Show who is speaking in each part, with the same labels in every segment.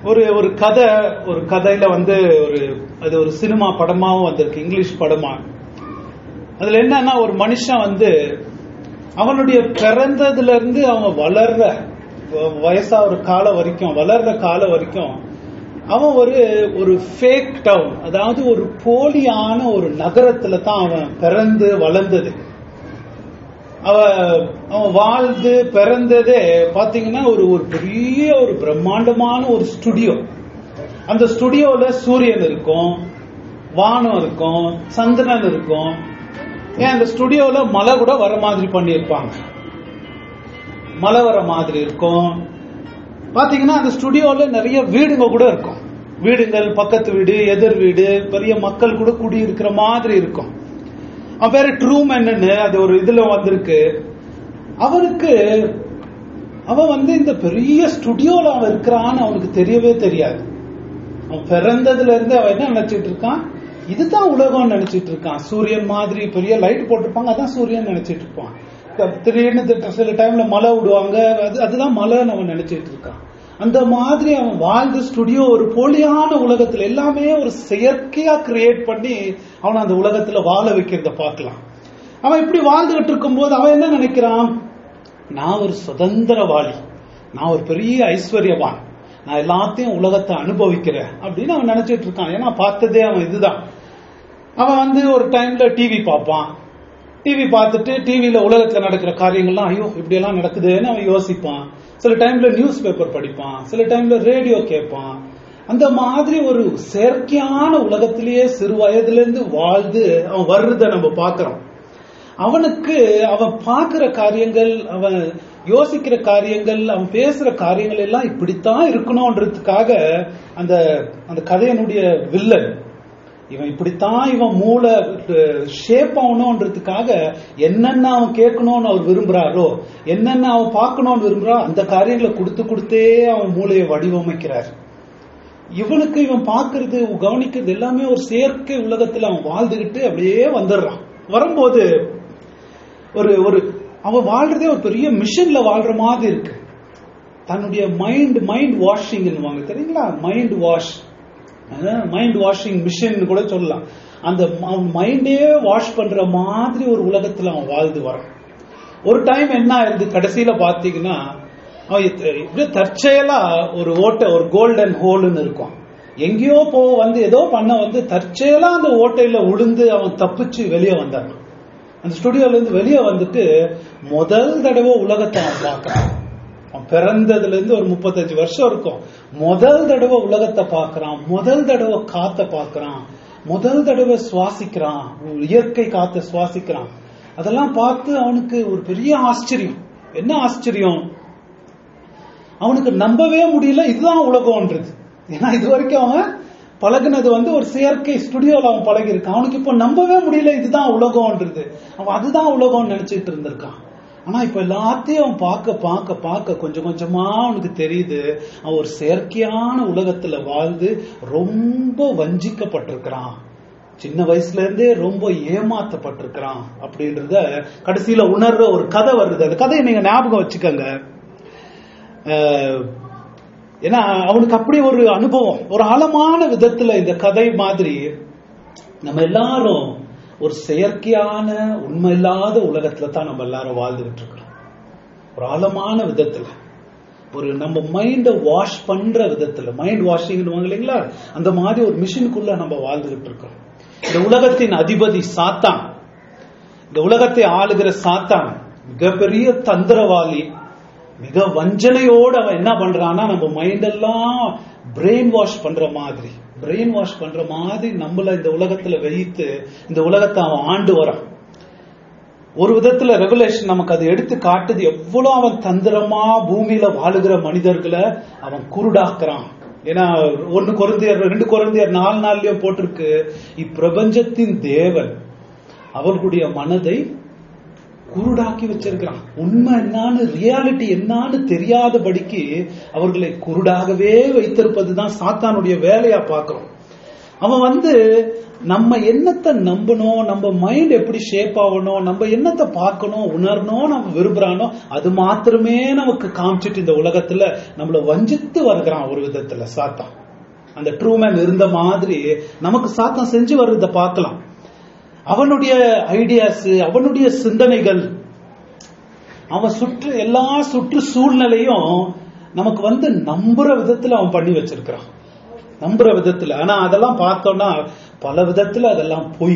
Speaker 1: ஒரு ஒரு கதை ஒரு கதையில வந்து ஒரு அது ஒரு சினிமா படமாவும் வந்திருக்கு இங்கிலீஷ் படமா அதுல என்னன்னா ஒரு மனுஷன் வந்து அவனுடைய பிறந்ததுல இருந்து அவன் வளர்ற வயசா ஒரு காலம் வரைக்கும் வளர்ற காலம் வரைக்கும் அவன் ஒரு ஒரு ஃபேக் டவுன் அதாவது ஒரு போலியான ஒரு நகரத்துல தான் அவன் பிறந்து வளர்ந்தது அவ அவன் வாழ்ந்து பிறந்ததே பாத்தீங்கன்னா ஒரு ஒரு பெரிய ஒரு பிரம்மாண்டமான ஒரு ஸ்டுடியோ அந்த ஸ்டுடியோல சூரியன் இருக்கும் வானம் இருக்கும் சந்திரன் இருக்கும் ஏன் அந்த ஸ்டுடியோல மழை கூட வர மாதிரி பண்ணியிருப்பாங்க மழை வர மாதிரி இருக்கும் பாத்தீங்கன்னா அந்த ஸ்டுடியோல நிறைய வீடுங்க கூட இருக்கும் வீடுங்கள் பக்கத்து வீடு எதிர் வீடு பெரிய மக்கள் கூட குடி இருக்கிற மாதிரி இருக்கும் அவன் பேரு ட்ரூமேன்னு அது ஒரு இதுல வந்திருக்கு அவனுக்கு அவன் வந்து இந்த பெரிய ஸ்டுடியோல அவன் இருக்கிறான்னு அவனுக்கு தெரியவே தெரியாது அவன் பிறந்ததுல இருந்து அவன் என்ன நினைச்சிட்டு இருக்கான் இதுதான் உலகம் நினைச்சிட்டு இருக்கான் சூரியன் மாதிரி பெரிய லைட் போட்டிருப்பாங்க அதான் சூரியன் நினைச்சிட்டு இருப்பான் திடீர்னு திட்ட- சில டைம்ல மழை விடுவாங்க அது அதுதான் மழைன்னு அவன் நினைச்சிட்டு இருக்கான் அந்த மாதிரி அவன் வாழ்ந்த ஸ்டுடியோ ஒரு போலியான உலகத்துல எல்லாமே ஒரு செயற்கையா கிரியேட் பண்ணி அவனை அந்த உலகத்துல வாழ வைக்கிறத பார்க்கலாம் அவன் இப்படி வாழ்ந்துகிட்டு இருக்கும்போது அவன் என்ன நினைக்கிறான் நான் ஒரு சுதந்திரவாளி நான் ஒரு பெரிய ஐஸ்வர்யவான் நான் எல்லாத்தையும் உலகத்தை அனுபவிக்கிறேன் அப்படின்னு அவன் நினைச்சிட்டு இருக்கான் ஏன்னா பார்த்ததே அவன் இதுதான் அவன் வந்து ஒரு டைம்ல டிவி பார்ப்பான் டிவி பார்த்துட்டு டிவியில உலகத்துல நடக்கிற காரியங்கள்லாம் ஐயோ இப்படி எல்லாம் நடக்குதுன்னு அவன் யோசிப்பான் சில டைம்ல நியூஸ் பேப்பர் படிப்பான் சில டைம்ல ரேடியோ கேட்பான் அந்த மாதிரி ஒரு செயற்கையான உலகத்திலேயே சிறு வயதுல இருந்து வாழ்ந்து அவன் வர்றத நம்ம பார்க்கிறோம் அவனுக்கு அவன் பார்க்கிற காரியங்கள் அவன் யோசிக்கிற காரியங்கள் அவன் பேசுற காரியங்கள் எல்லாம் இப்படித்தான் இருக்கணும்ன்றதுக்காக அந்த அந்த கதையினுடைய வில்லன் இவன் இப்படித்தான் இவன் மூளை ஷேப் ஆகணும்ன்றதுக்காக என்னென்ன அவன் கேட்கணும்னு அவர் விரும்புறாரோ என்னென்ன அவன் பார்க்கணும்னு விரும்புறா அந்த காரியங்களை கொடுத்து கொடுத்தே அவன் மூளையை வடிவமைக்கிறார் இவனுக்கு இவன் பார்க்கிறது கவனிக்கிறது எல்லாமே ஒரு செயற்கை உலகத்துல அவன் வாழ்ந்துகிட்டு அப்படியே வந்துடுறான் வரும்போது ஒரு ஒரு அவன் வாழ்றதே ஒரு பெரிய மிஷின்ல வாழ்ற மாதிரி இருக்கு தன்னுடைய மைண்ட் மைண்ட் வாஷிங் தெரியுங்களா mind wash mind washing machine கூட சொல்லலாம் அந்த மைண்டே வாஷ் பண்ற மாதிரி ஒரு உலகத்துல அவன் வாழ்ந்து வரான் ஒரு டைம் என்ன ஆயிருது கடைசியில பாத்தீங்கன்னா அவன் இத்த- இப்படியே தற்செயலா ஒரு ஓட்டை ஒரு கோல்டன் ஹோல்னு இருக்கும் எங்கேயோ போ வந்து ஏதோ பண்ண வந்து தற்செயலா அந்த ஓட்டையில உளுந்து அவன் தப்பிச்சு வெளியே வந்தான் அந்த ஸ்டுடியோல இருந்து வெளியே வந்துட்டு முதல் தடவை உலகத்தை அவன் பார்க்கறான் அவன் பிறந்ததுல இருந்து ஒரு முப்பத்தஞ்சு வருஷம் இருக்கும் முதல் தடவை உலகத்தை பார்க்கறான் முதல் தடவை காத்த பார்க்கறான் முதல் தடவை சுவாசிக்கிறான் இயற்கை காத்த சுவாசிக்கிறான் அதெல்லாம் பார்த்து அவனுக்கு ஒரு பெரிய ஆச்சரியம் என்ன ஆச்சரியம் அவனுக்கு நம்பவே முடியல இதுதான் உலகம்ன்றது ஏன்னா இது வரைக்கும் அவன் பழகுனது வந்து ஒரு செயற்கை ஸ்டுடியோல அவன் பழகி இருக்கான் அவனுக்கு இப்போ நம்பவே முடியல இதுதான் உலகம்ன்றது அவன் அதுதான் உலகம்னு நினைச்சிட்டு இருந்திருக்கான் ஆனா இப்ப எல்லாத்தையும் அவன் பார்க்க பார்க்க பார்க்க கொஞ்சம் கொஞ்சமா அவனுக்கு தெரியுது அவன் ஒரு செயற்கையான உலகத்துல வாழ்ந்து ரொம்ப வஞ்சிக்கப்பட்டிருக்கிறான் சின்ன வயசுல இருந்தே ரொம்ப ஏமாத்தப்பட்டிருக்கிறான் அப்படின்றத கடைசியில உணர்ற ஒரு கதை வருது அந்த கதையை நீங்க ஞாபகம் வச்சுக்கோங்க அஹ், ஏன்னா அவனுக்கு அப்படி ஒரு அனுபவம் ஒரு ஆழமான விதத்துல இந்த கதை மாதிரி நம்ம எல்லாரும் ஒரு செயற்கையான உண்மை இல்லாத உலகத்துல தான் நம்ம எல்லாரும் வாழ்ந்துகிட்டு இருக்கிறோம் ஒரு ஆழமான விதத்துல ஒரு நம்ம மைண்டை வாஷ் பண்ற விதத்துல மைண்ட் வாஷிங் இல்லைங்களா அந்த மாதிரி ஒரு மிஷினுக்குள்ள நம்ம வாழ்ந்துகிட்டு இருக்கோம் இந்த உலகத்தின் அதிபதி சாத்தான் இந்த உலகத்தை ஆளுகிற சாத்தான் மிகப்பெரிய தந்திரவாளி மிக வஞ்சனையோடு அவன் என்ன பண்றான்னா நம்ம மைண்ட் எல்லாம் பிரெயின் வாஷ் பண்ற மாதிரி பிரெயின் வாஷ் பண்ற மாதிரி நம்மள இந்த உலகத்துல வைத்து இந்த உலகத்தை அவன் ஆண்டு வரான் ஒரு விதத்துல ரெகுலேஷன் நமக்கு அது எடுத்து காட்டுது எவ்வளவு அவன் தந்திரமா பூமியில வாழுகிற மனிதர்களை அவன் குருடாக்குறான் ஏன்னா ஒன்னு குழந்தையர் ரெண்டு குழந்தையர் நாலு நாள்லயும் போட்டிருக்கு இப்பிரபஞ்சத்தின் தேவன் அவர்களுடைய மனதை குருடாக்கி வச்சிருக்கிறான் உண்மை என்னன்னு ரியாலிட்டி என்னன்னு தெரியாதபடிக்கு அவர்களை குருடாகவே வைத்திருப்பதுதான் சாத்தானுடைய வேலையா பார்க்கிறோம் அவன் வந்து நம்ம என்னத்தை நம்பணும் நம்ம மைண்ட் எப்படி ஷேப் ஆகணும் நம்ம என்னத்தை பார்க்கணும் உணரணும் நம்ம விரும்புறானோ அது மாத்திரமே நமக்கு காமிச்சிட்டு இந்த உலகத்துல நம்மள வஞ்சித்து வருகிறான் ஒரு விதத்துல சாத்தான் அந்த ட்ரூமேன் இருந்த மாதிரி நமக்கு சாத்தான் செஞ்சு வர்றத பார்க்கலாம் அவனுடைய ஐடியாஸ் அவனுடைய சிந்தனைகள் அவன் சுற்று எல்லா சுற்று சூழ்நிலையும் நமக்கு வந்து நம்புற விதத்துல அவன் பண்ணி வச்சிருக்கிறான் நம்புற விதத்துல ஆனா அதெல்லாம் பார்த்தோம்னா பல விதத்துல அதெல்லாம் பொய்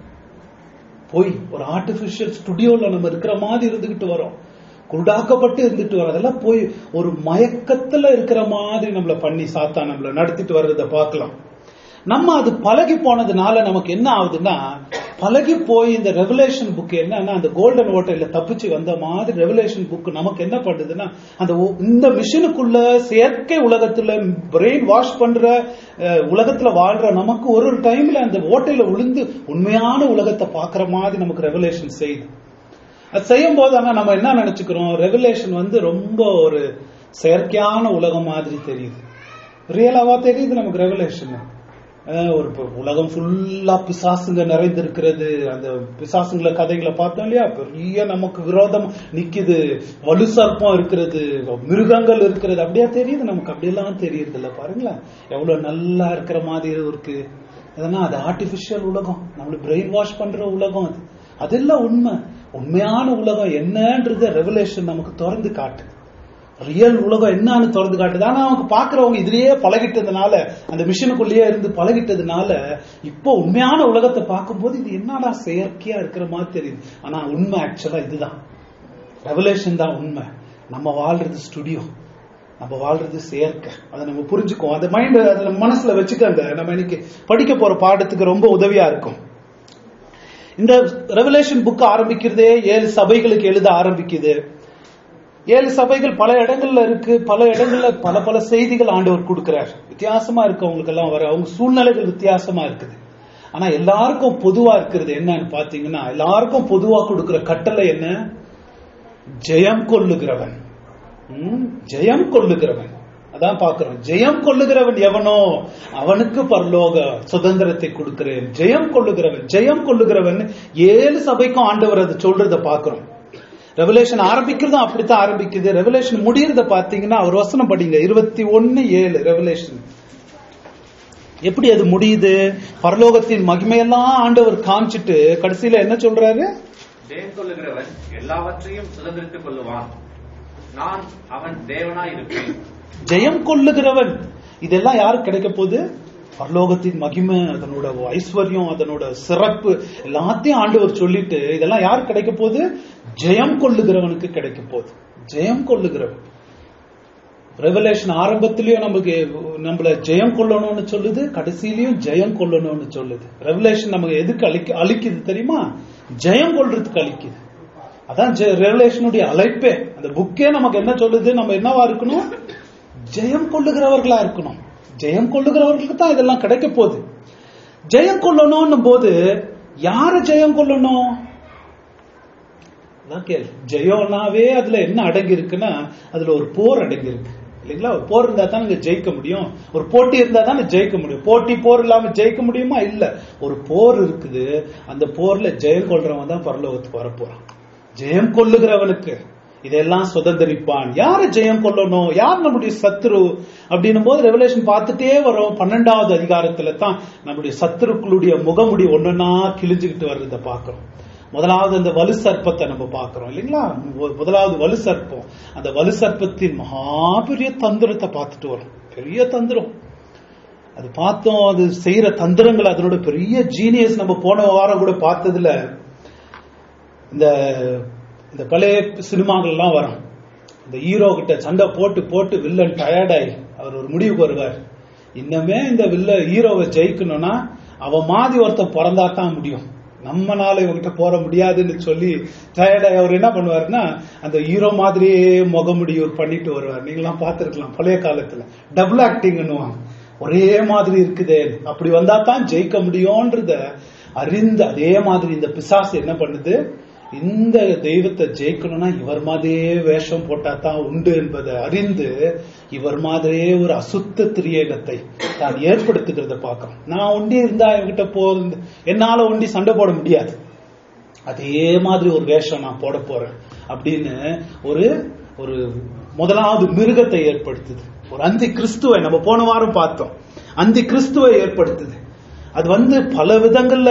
Speaker 1: பொய் ஒரு ஆர்டிபிஷியல் ஸ்டுடியோல நம்ம இருக்கிற மாதிரி இருந்துகிட்டு வரோம் குருடாக்கப்பட்டு இருந்துட்டு வரோம் அதெல்லாம் போய் ஒரு மயக்கத்துல இருக்கிற மாதிரி நம்மள பண்ணி சாத்தா நம்மள நடத்திட்டு வர்றத பார்க்கலாம் நம்ம அது பழகி போனதுனால நமக்கு என்ன ஆகுதுன்னா பழகி போய் இந்த ரெவலேஷன் புக் என்னன்னா அந்த கோல்டன் ஓட்டையில தப்பிச்சு வந்த மாதிரி ரெவலேஷன் புக் நமக்கு என்ன பண்ணுதுன்னா அந்த ஒ- இந்த மிஷினுக்குள்ள செயற்கை உலகத்துல பிரெயின் வாஷ் பண்ற அஹ், உலகத்துல வாழ்ற நமக்கு ஒரு ஒரு டைம்ல அந்த ஓட்டையில விழுந்து உண்மையான உலகத்தை பாக்குற மாதிரி நமக்கு ரெவலேஷன் செய்யுது அது செய்யும் போது ஆனா நம்ம என்ன நினைச்சுக்கிறோம் ரெவலேஷன் வந்து ரொம்ப ஒரு செயற்கையான உலகம் மாதிரி தெரியுது ரியலாவா தெரியுது நமக்கு ரெவலேஷன் ஒரு இப்ப உலகம் ஃபுல்லா பிசாசுங்க நிறைந்திருக்கிறது அந்த பிசாசுங்கள கதைகளை பார்த்தோம் இல்லையா பெரிய நமக்கு விரோதம் நிக்குது வலு சர்ப்பம் இருக்கிறது மிருகங்கள் இருக்கிறது அப்படியா தெரியுது நமக்கு அப்படியெல்லாம் தெரியுது இல்ல பாருங்களேன் எவ்வளவு நல்லா இருக்கிற மாதிரி இருக்கு அதனா அது ஆர்டிபிஷியல் உலகம் நம்மள பிரெயின் வாஷ் பண்ற உலகம் அது அதெல்லாம் உண்மை உண்மையான உலகம் என்னன்றத ரெவலேஷன் நமக்கு திறந்து காட்டு ரியல் உலகம் என்னன்னு திறந்து காட்டுது ஆனா அவங்க பாக்குறவங்க இதுலயே பழகிட்டதுனால அந்த மிஷினுக்குள்ளேயே இருந்து பழகிட்டதுனால இப்போ உண்மையான உலகத்தை பார்க்கும்போது இது என்னடா செயற்கையா இருக்கிற மாதிரி தெரியுது ஆனா உண்மை ஆக்சுவலா இதுதான் ரெவலேஷன் தான் உண்மை நம்ம வாழ்றது ஸ்டுடியோ நம்ம வாழ்றது செயற்கை அதை நம்ம புரிஞ்சுக்குவோம் அந்த மைண்ட் அதை நம்ம மனசுல வச்சுக்கங்க நம்ம இன்னைக்கு படிக்க போற பாடத்துக்கு ரொம்ப உதவியா இருக்கும் இந்த ரெவலேஷன் புக் ஆரம்பிக்கிறதே ஏழு சபைகளுக்கு எழுத ஆரம்பிக்குது ஏழு சபைகள் பல இடங்கள்ல இருக்கு பல இடங்கள்ல பல பல செய்திகள் ஆண்டவர் கொடுக்கிறார் வித்தியாசமா இருக்கு அவங்களுக்கு எல்லாம் வர அவங்க சூழ்நிலைகள் வித்தியாசமா இருக்குது ஆனா எல்லாருக்கும் பொதுவா இருக்கிறது என்னன்னு பாத்தீங்கன்னா எல்லாருக்கும் பொதுவா கொடுக்கிற கட்டளை என்ன ஜெயம் கொள்ளுகிறவன் ம், ஜெயம் கொள்ளுகிறவன் அதான் பாக்குறோம் ஜெயம் கொள்ளுகிறவன் எவனோ அவனுக்கு பரலோக சுதந்திரத்தை கொடுக்கிறேன் ஜெயம் கொள்ளுகிறவன் ஜெயம் கொள்ளுகிறவன் ஏழு சபைக்கும் ஆண்டவர் அது சொல்றத பாக்குறோம் ரெவலேஷன் ஆரம்பிக்கிறதும் அப்படித்தான் ஆரம்பிக்குது ரெவலேஷன் முடியறத பாத்தீங்கன்னா அவர் வசனம் படிங்க இருபத்தி ஒன்னு ஏழு ரெவலேஷன் எப்படி அது முடியுது பரலோகத்தின் மகிமையெல்லாம் ஆண்டவர் காமிச்சிட்டு கடைசியில என்ன சொல்றாரு
Speaker 2: ஜெயம் கொள்ளுகிறவன் எல்லாவற்றையும் சுதந்திரித்துக் கொள்ளுவான் நான் அவன் தேவனாய் இருப்பேன்
Speaker 1: ஜெயம் கொள்ளுகிறவன் இதெல்லாம் யாருக்கு கிடைக்க போகுது பரலோகத்தின் மகிமை அதனோட ஐஸ்வர்யம் அதனோட சிறப்பு எல்லாத்தையும் ஆண்டவர் சொல்லிட்டு இதெல்லாம் யாருக்கு கிடைக்க போகுது ஜெயம் கொள்ளுகிறவனுக்கு கிடைக்க போகுது ஜெயம் கொள்ளுகிறவன் ரெவலேஷன் ஆரம்பத்திலயும் நமக்கு நம்மள ஜெயம் கொள்ளணும்னு சொல்லுது கடைசியிலயும் ஜெயம் கொள்ளணும்னு சொல்லுது ரெவலேஷன் நமக்கு எதுக்கு அழிக்க அழிக்குது தெரியுமா ஜெயம் கொள்றதுக்கு அழிக்குது அதான் ரெவலேஷனுடைய அழைப்பே அந்த புக்கே நமக்கு என்ன சொல்லுது நம்ம என்னவா இருக்கணும் ஜெயம் கொள்ளுகிறவர்களா இருக்கணும் ஜெயம் கொள்ளுகிறவர்களுக்கு தான் இதெல்லாம் கிடைக்க போகுது ஜெயம் கொள்ளணும் போது யார ஜெயம் கொள்ளணும் அதான் கேள்வி ஜெயம்னாவே அதுல என்ன அடங்கி இருக்குன்னா அதுல ஒரு போர் அடங்கி இருக்கு இல்லைங்களா ஒரு போர் இருந்தா தான் இங்க ஜெயிக்க முடியும் ஒரு போட்டி இருந்தா தான் ஜெயிக்க முடியும் போட்டி போர் இல்லாம ஜெயிக்க முடியுமா இல்ல ஒரு போர் இருக்குது அந்த போர்ல ஜெயம் கொள்றவன் தான் பரலோகத்துக்கு வரப்போறான் ஜெயம் கொள்ளுகிறவனுக்கு இதெல்லாம் சுதந்திரிப்பான் யாரு ஜெயம் கொள்ளணும் யார் நம்முடைய சத்துரு அப்படின்னும் போது ரெவலேஷன் பார்த்துட்டே வரும் பன்னெண்டாவது அதிகாரத்துல தான் நம்முடைய சத்துருக்களுடைய முகமுடி ஒன்னொன்னா கிழிஞ்சுக்கிட்டு வர்றத பாக்குறோம் முதலாவது அந்த வலு சர்ப்பத்தை நம்ம பார்க்கிறோம் இல்லைங்களா மு- முதலாவது வலு சர்ப்பம் அந்த வலு சர்ப்பத்தின் மகா பெரிய தந்திரத்தை பார்த்துட்டு வரும் பெரிய தந்திரம் அது பார்த்தோம் அது செய்யற தந்திரங்கள் அதனோட பெரிய ஜீனியஸ் நம்ம போன வாரம் கூட பார்த்ததுல இந்த இந்த பழைய சினிமாக்கள்லாம் வரும் இந்த ஹீரோ கிட்ட சண்டை போட்டு போட்டு வில்லன் டயர்டாயி அவர் ஒரு முடிவுக்கு வருவார் இன்னமே இந்த வில்ல ஹீரோவை ஜெயிக்கணும்னா அவன் மாதிரி ஒருத்தன் பிறந்தா தான் முடியும் நம்மனால இவங்கிட்ட போற முடியாதுன்னு சொல்லி டயர்டாய் அவர் என்ன பண்ணுவாருன்னா அந்த ஹீரோ மாதிரியே முகமுடி இவர் பண்ணிட்டு வருவார் நீங்களாம் பார்த்திருக்கலாம் பழைய காலத்துல டபுள் ஆக்டிங்னுவாங்க ஒரே மாதிரி இருக்குதே அப்படி வந்தா தான் ஜெயிக்க முடியும்ன்றத அறிந்து அதே மாதிரி இந்த பிசாசு என்ன பண்ணுது இந்த தெய்வத்தை ஜெயிக்கணும்னா இவர் மாதிரியே வேஷம் போட்டா தான் உண்டு என்பதை அறிந்து இவர் மாதிரியே ஒரு அசுத்த திரியேகத்தை தான் ஏற்படுத்துகிறத பார்க்கிறோம் நான் ஒண்டி இருந்தா என்கிட்ட போ என்னால ஒண்டி சண்டை போட முடியாது அதே மாதிரி ஒரு வேஷம் நான் போட போறேன் அப்படின்னு ஒரு ஒரு முதலாவது மிருகத்தை ஏற்படுத்துது ஒரு அந்தி கிறிஸ்துவை நம்ம போன வாரம் பார்த்தோம் அந்தி கிறிஸ்துவை ஏற்படுத்துது அது வந்து பல விதங்கள்ல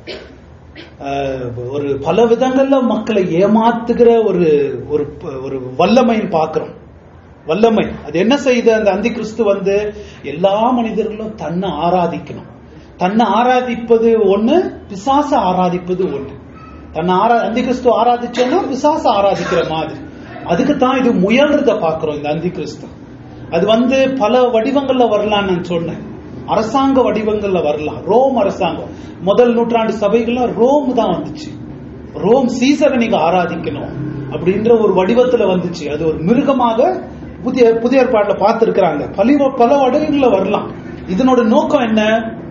Speaker 1: ஆஹ், ஒரு பல விதங்கள்ல மக்களை ஏமாத்துகிற ஒரு ஒரு ஒரு வல்லமைன்னு பார்க்கிறோம் வல்லமை அது என்ன செய்யுது அந்த அந்தி கிறிஸ்து வந்து எல்லா மனிதர்களும் தன்னை ஆராதிக்கணும் தன்னை ஆராதிப்பது ஒண்ணு பிசாச ஆராதிப்பது ஒண்ணு தன்னை ஆரா அந்தி கிறிஸ்து ஆராதிச்சோன்னா பிசாச ஆராதிக்கிற மாதிரி அதுக்கு தான் இது முயல்றத பாக்குறோம் இந்த அந்தி கிறிஸ்து அது வந்து பல வடிவங்கள்ல வரலாம் நான் சொன்னேன் அரசாங்க வடிவங்கள்ல வரலாம் ரோம் அரசாங்கம் முதல் நூற்றாண்டு சபைகள்ல ரோம் தான் வந்துச்சு ரோம் சீசரை நீங்க ஆராதிக்கணும் அப்படின்ற ஒரு வடிவத்துல வந்துச்சு அது ஒரு மிருகமாக புதிய புதிய ஏற்பாட்டுல பார்த்திருக்கிறாங்க பல பல வடிவங்கள்ல வரலாம் இதனோட நோக்கம் என்ன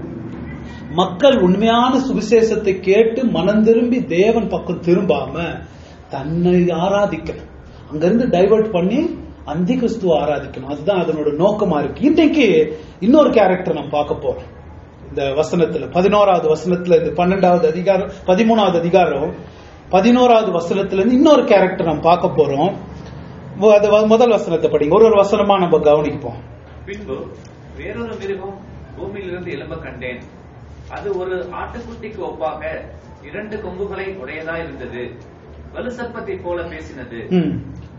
Speaker 1: மக்கள் உண்மையான சுவிசேஷத்தை கேட்டு மனம் திரும்பி தேவன் பக்கம் திரும்பாம தன்னை ஆராதிக்கணும் அங்கிருந்து டைவர்ட் பண்ணி அந்தி கிறிஸ்துவ ஆராதிக்கணும் அதுதான் அதனோட நோக்கமா இருக்கு இன்னைக்கு இன்னொரு கேரக்டர் நம்ம பார்க்க போறோம் இந்த வசனத்துல பதினோராவது வசனத்துல இந்த பன்னெண்டாவது அதிகாரம் பதிமூணாவது அதிகாரம் பதினோராவது வசனத்துல இருந்து இன்னொரு கேரக்டர் நம்ம பார்க்க போறோம் மு- அது வ- முதல் வசனத்தை படிங்க ஒரு ஒரு வசனமா நம்ம கவனிப்போம்
Speaker 2: பின்பு வேறொரு மிருகம் பூமியிலிருந்து எழும்ப கண்டேன் அது ஒரு ஆட்டுக்குட்டிக்கு ஒப்பாக இரண்டு கொம்புகளை உடையதா இருந்தது வலுசர்ப்பத்தை போல பேசினது
Speaker 1: ம்.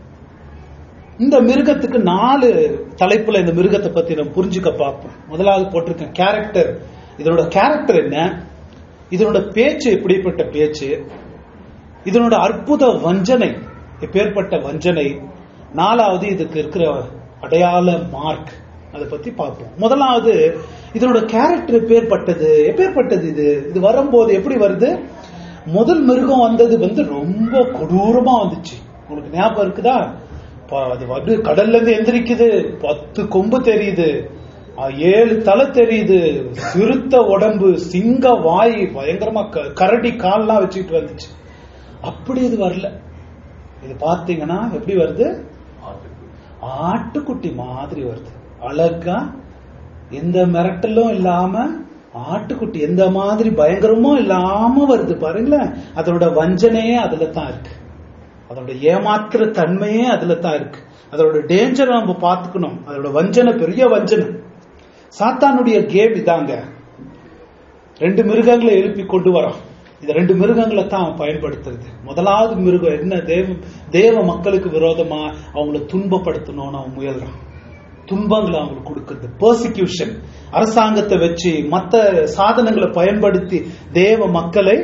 Speaker 1: இந்த மிருகத்துக்கு நாலு தலைப்புல இந்த மிருகத்தை பத்தி நம்ம புரிஞ்சுக்க பார்ப்போம் முதலாவது போட்டிருக்கேன் கேரக்டர் இதனோட கேரக்டர் என்ன இதனோட பேச்சு எப்படிப்பட்ட பேச்சு இதனோட அற்புத வஞ்சனை எப்பேற்பட்ட வஞ்சனை நாலாவது இதுக்கு இருக்கிற அடையாள மார்க் அதை பத்தி பார்ப்போம் முதலாவது இதனோட கேரக்டர் எப்பேற்பட்டது எப்பேற்பட்டது இது இது வரும்போது எப்படி வருது முதல் மிருகம் வந்தது வந்து ரொம்ப கொடூரமா வந்துச்சு உங்களுக்கு ஞாபகம் இருக்குதா ப- அது வந்து கடல்ல இருந்து எந்திரிக்குது பத்து கொம்பு தெரியுது ஆ, ஏழு தலை தெரியுது சிறுத்த உடம்பு சிங்க வாய் பயங்கரமா க- கரடி கால்லாம் வச்சுக்கிட்டு வந்துச்சு அப்படி இது வரல இது பாத்தீங்கன்னா எப்படி வருது ஆட்டுக்குட்டி மாதிரி வருது அழகா எந்த மிரட்டலும் இல்லாம ஆட்டுக்குட்டி எந்த மாதிரி பயங்கரமும் இல்லாம வருது பாருங்களேன் அதனோட வஞ்சனையே அதுல தான் இருக்கு அதோட ஏமாத்துற தன்மையே அதுல தான் இருக்கு அதோட டேஞ்சரை நம்ம பார்த்துக்கணும் அதோட வஞ்சனை பெரிய வஞ்சனை சாத்தானுடைய கேம் இதாங்க ரெண்டு மிருகங்களை எழுப்பி கொண்டு வரான் இந்த ரெண்டு மிருகங்களை தான் அவன் பயன்படுத்துறது முதலாவது மிருகம் என்ன தேவ தேவ மக்களுக்கு விரோதமா அவங்கள துன்பப்படுத்தணும்னு அவன் முயல்றான் துன்பங்களை அவங்களுக்கு கொடுக்கறது பெர்சிக்யூஷன் அரசாங்கத்தை வச்சு மத்த சாதனங்களை பயன்படுத்தி தேவ மக்களை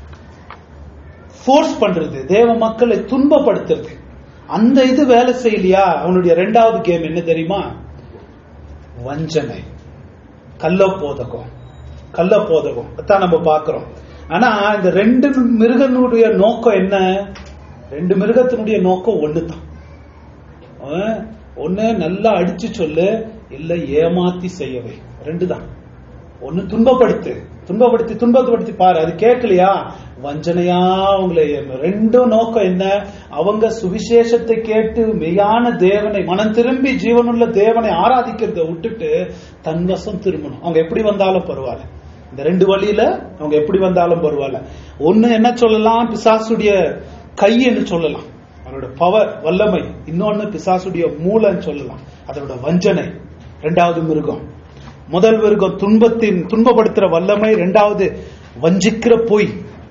Speaker 1: ஃபோர்ஸ் பண்றது தேவ மக்களை துன்பப்படுத்துறது அந்த இது வேலை செய்யலையா அவனுடைய ரெண்டாவது கேம் என்ன தெரியுமா வஞ்சனை கள்ளப்போதகம் கள்ளப்போதகம் அதான் நம்ம பார்க்கிறோம் ஆனா இந்த ரெண்டு மிருகனுடைய நோக்கம் என்ன ரெண்டு மிருகத்தினுடைய நோக்கம் ஒண்ணுதான் அவன் ஒண்ணு நல்லா அடிச்சு சொல்லு இல்ல ஏமாத்தி செய்யவை ரெண்டு தான் ஒண்ணு துன்பப்படுத்து துன்பப்படுத்தி துன்பப்படுத்தி பாரு அது கேட்கலையா வஞ்சனையா அவங்களை ஏம- ரெண்டும் நோக்கம் என்ன அவங்க சுவிசேஷத்தை கேட்டு மெய்யான தேவனை மனம் திரும்பி ஜீவனுள்ள தேவனை ஆராதிக்கிறத விட்டுட்டு தன்வசம் திரும்பணும் அவங்க எப்படி வந்தாலும் பரவாயில்ல இந்த ரெண்டு வழியில அவங்க எப்படி வந்தாலும் பரவாயில்ல ஒண்ணு என்ன சொல்லலாம் பிசாசுடைய கைன்னு சொல்லலாம் அவரோட பவர் வல்லமை இன்னொன்னு பிசாசுடைய மூலன்னு சொல்லலாம் அதோட வஞ்சனை ரெண்டாவது மிருகம் முதல் மிருகம் துன்பத்தின் துன்பப்படுத்துற வல்லமை ரெண்டாவது வஞ்சிக்கிற பொய்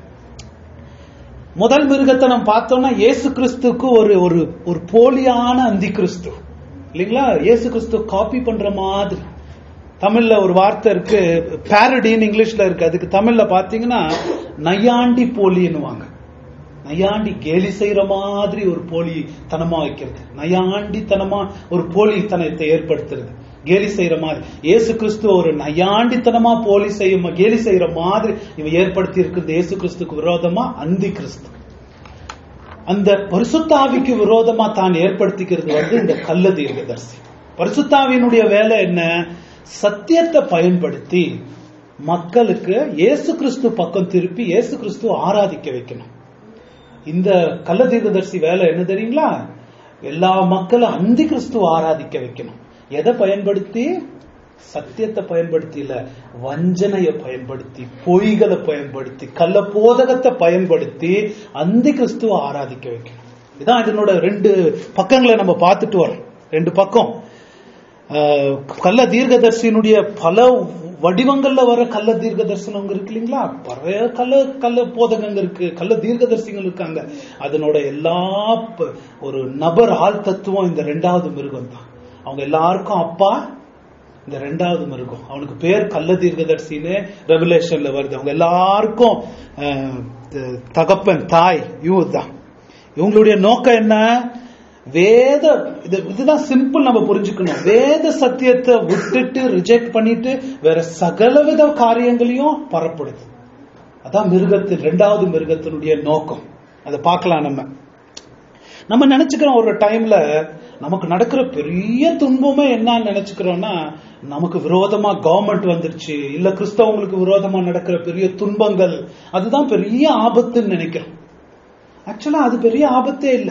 Speaker 1: முதல் மிருகத்தை நம்ம பார்த்தோம்னா இயேசு கிறிஸ்துக்கு ஒரு ஒரு ஒரு போலியான அந்தி கிறிஸ்து இல்லைங்களா இயேசு கிறிஸ்து காப்பி பண்ற மாதிரி தமிழ்ல ஒரு வார்த்தை இருக்கு பாரடின்னு இங்கிலீஷ்ல இருக்கு அதுக்கு தமிழ்ல பாத்தீங்கன்னா நையாண்டி போலின்னுவாங்க நையாண்டி கேலி செய்யற மாதிரி ஒரு போலி தனமா வைக்கிறது நையாண்டி தனமா ஒரு போலி தனத்தை ஏற்படுத்துறது கேலி செய்யற மாதிரி இயேசு கிறிஸ்து ஒரு நையாண்டித்தனமா போலி செய்ய கேலி செய்யற மாதிரி இவன் ஏற்படுத்தி இருக்கிறது இயேசு கிறிஸ்துக்கு விரோதமா அந்தி கிறிஸ்து அந்த பரிசுத்தாவிக்கு விரோதமா தான் ஏற்படுத்திக்கிறது வந்து இந்த கள்ள தீர்க்கதரிசி பரிசுத்தாவினுடைய வேலை என்ன சத்தியத்தை பயன்படுத்தி மக்களுக்கு இயேசு கிறிஸ்து பக்கம் திருப்பி இயேசு கிறிஸ்து ஆராதிக்க வைக்கணும் இந்த கள்ள தீர்க்கதரிசி வேலை என்ன தெரியுங்களா எல்லா மக்களும் அந்தி கிறிஸ்துவ ஆராதிக்க வைக்கணும் எதை பயன்படுத்தி சத்தியத்தை பயன்படுத்தி இல்ல வஞ்சனையை பயன்படுத்தி பொய்களை பயன்படுத்தி கள்ள போதகத்தை பயன்படுத்தி அந்தி கிறிஸ்துவ ஆராதிக்க வைக்கணும் இதான் இதனோட ரெண்டு பக்கங்களை நம்ம பார்த்துட்டு வரோம் ரெண்டு பக்கம் ஆஹ், கள்ள தீர்க்கதரிசியினுடைய பல வடிவங்கள்ல வர கள்ள தீர்க்க தரிசனம் இருக்கு இல்லைங்களா பழைய கள்ள கள்ள போதகங்க இருக்கு கள்ள தீர்க்கதரிசிகள் இருக்காங்க அதனோட எல்லா ப- ஒரு நபர் ஆள் தத்துவம் இந்த ரெண்டாவது மிருகம் தான் அவங்க எல்லாருக்கும் அப்பா இந்த ரெண்டாவது மிருகம் அவனுக்கு பேர் கள்ள தீர்க்கதரிசின்னு ரெவலேஷன்ல வருது அவங்க எல்லாருக்கும் ஆஹ், த- தகப்பன் தாய் இவங்க தான் இவங்களுடைய நோக்கம் என்ன வேத இது இதுதான் சிம்பிள் நம்ம புரிஞ்சுக்கணும் வேத சத்தியத்தை விட்டுட்டு ரிஜெக்ட் பண்ணிட்டு வேற சகலவித காரியங்களையும் பரப்படுது அதான் மிருகத்தின் ரெண்டாவது மிருகத்தினுடைய நோக்கம் அதை பார்க்கலாம் நம்ம நம்ம நினைச்சுக்கிறோம் ஒரு டைம்ல நமக்கு நடக்கிற பெரிய துன்பமே என்னன்னு நினைச்சுக்கிறோம்னா நமக்கு விரோதமா கவர்மெண்ட் வந்துருச்சு இல்ல கிறிஸ்தவங்களுக்கு விரோதமா நடக்கிற பெரிய துன்பங்கள் அதுதான் பெரிய ஆபத்துன்னு நினைக்கிறோம் ஆக்சுவலா அது பெரிய ஆபத்தே இல்லை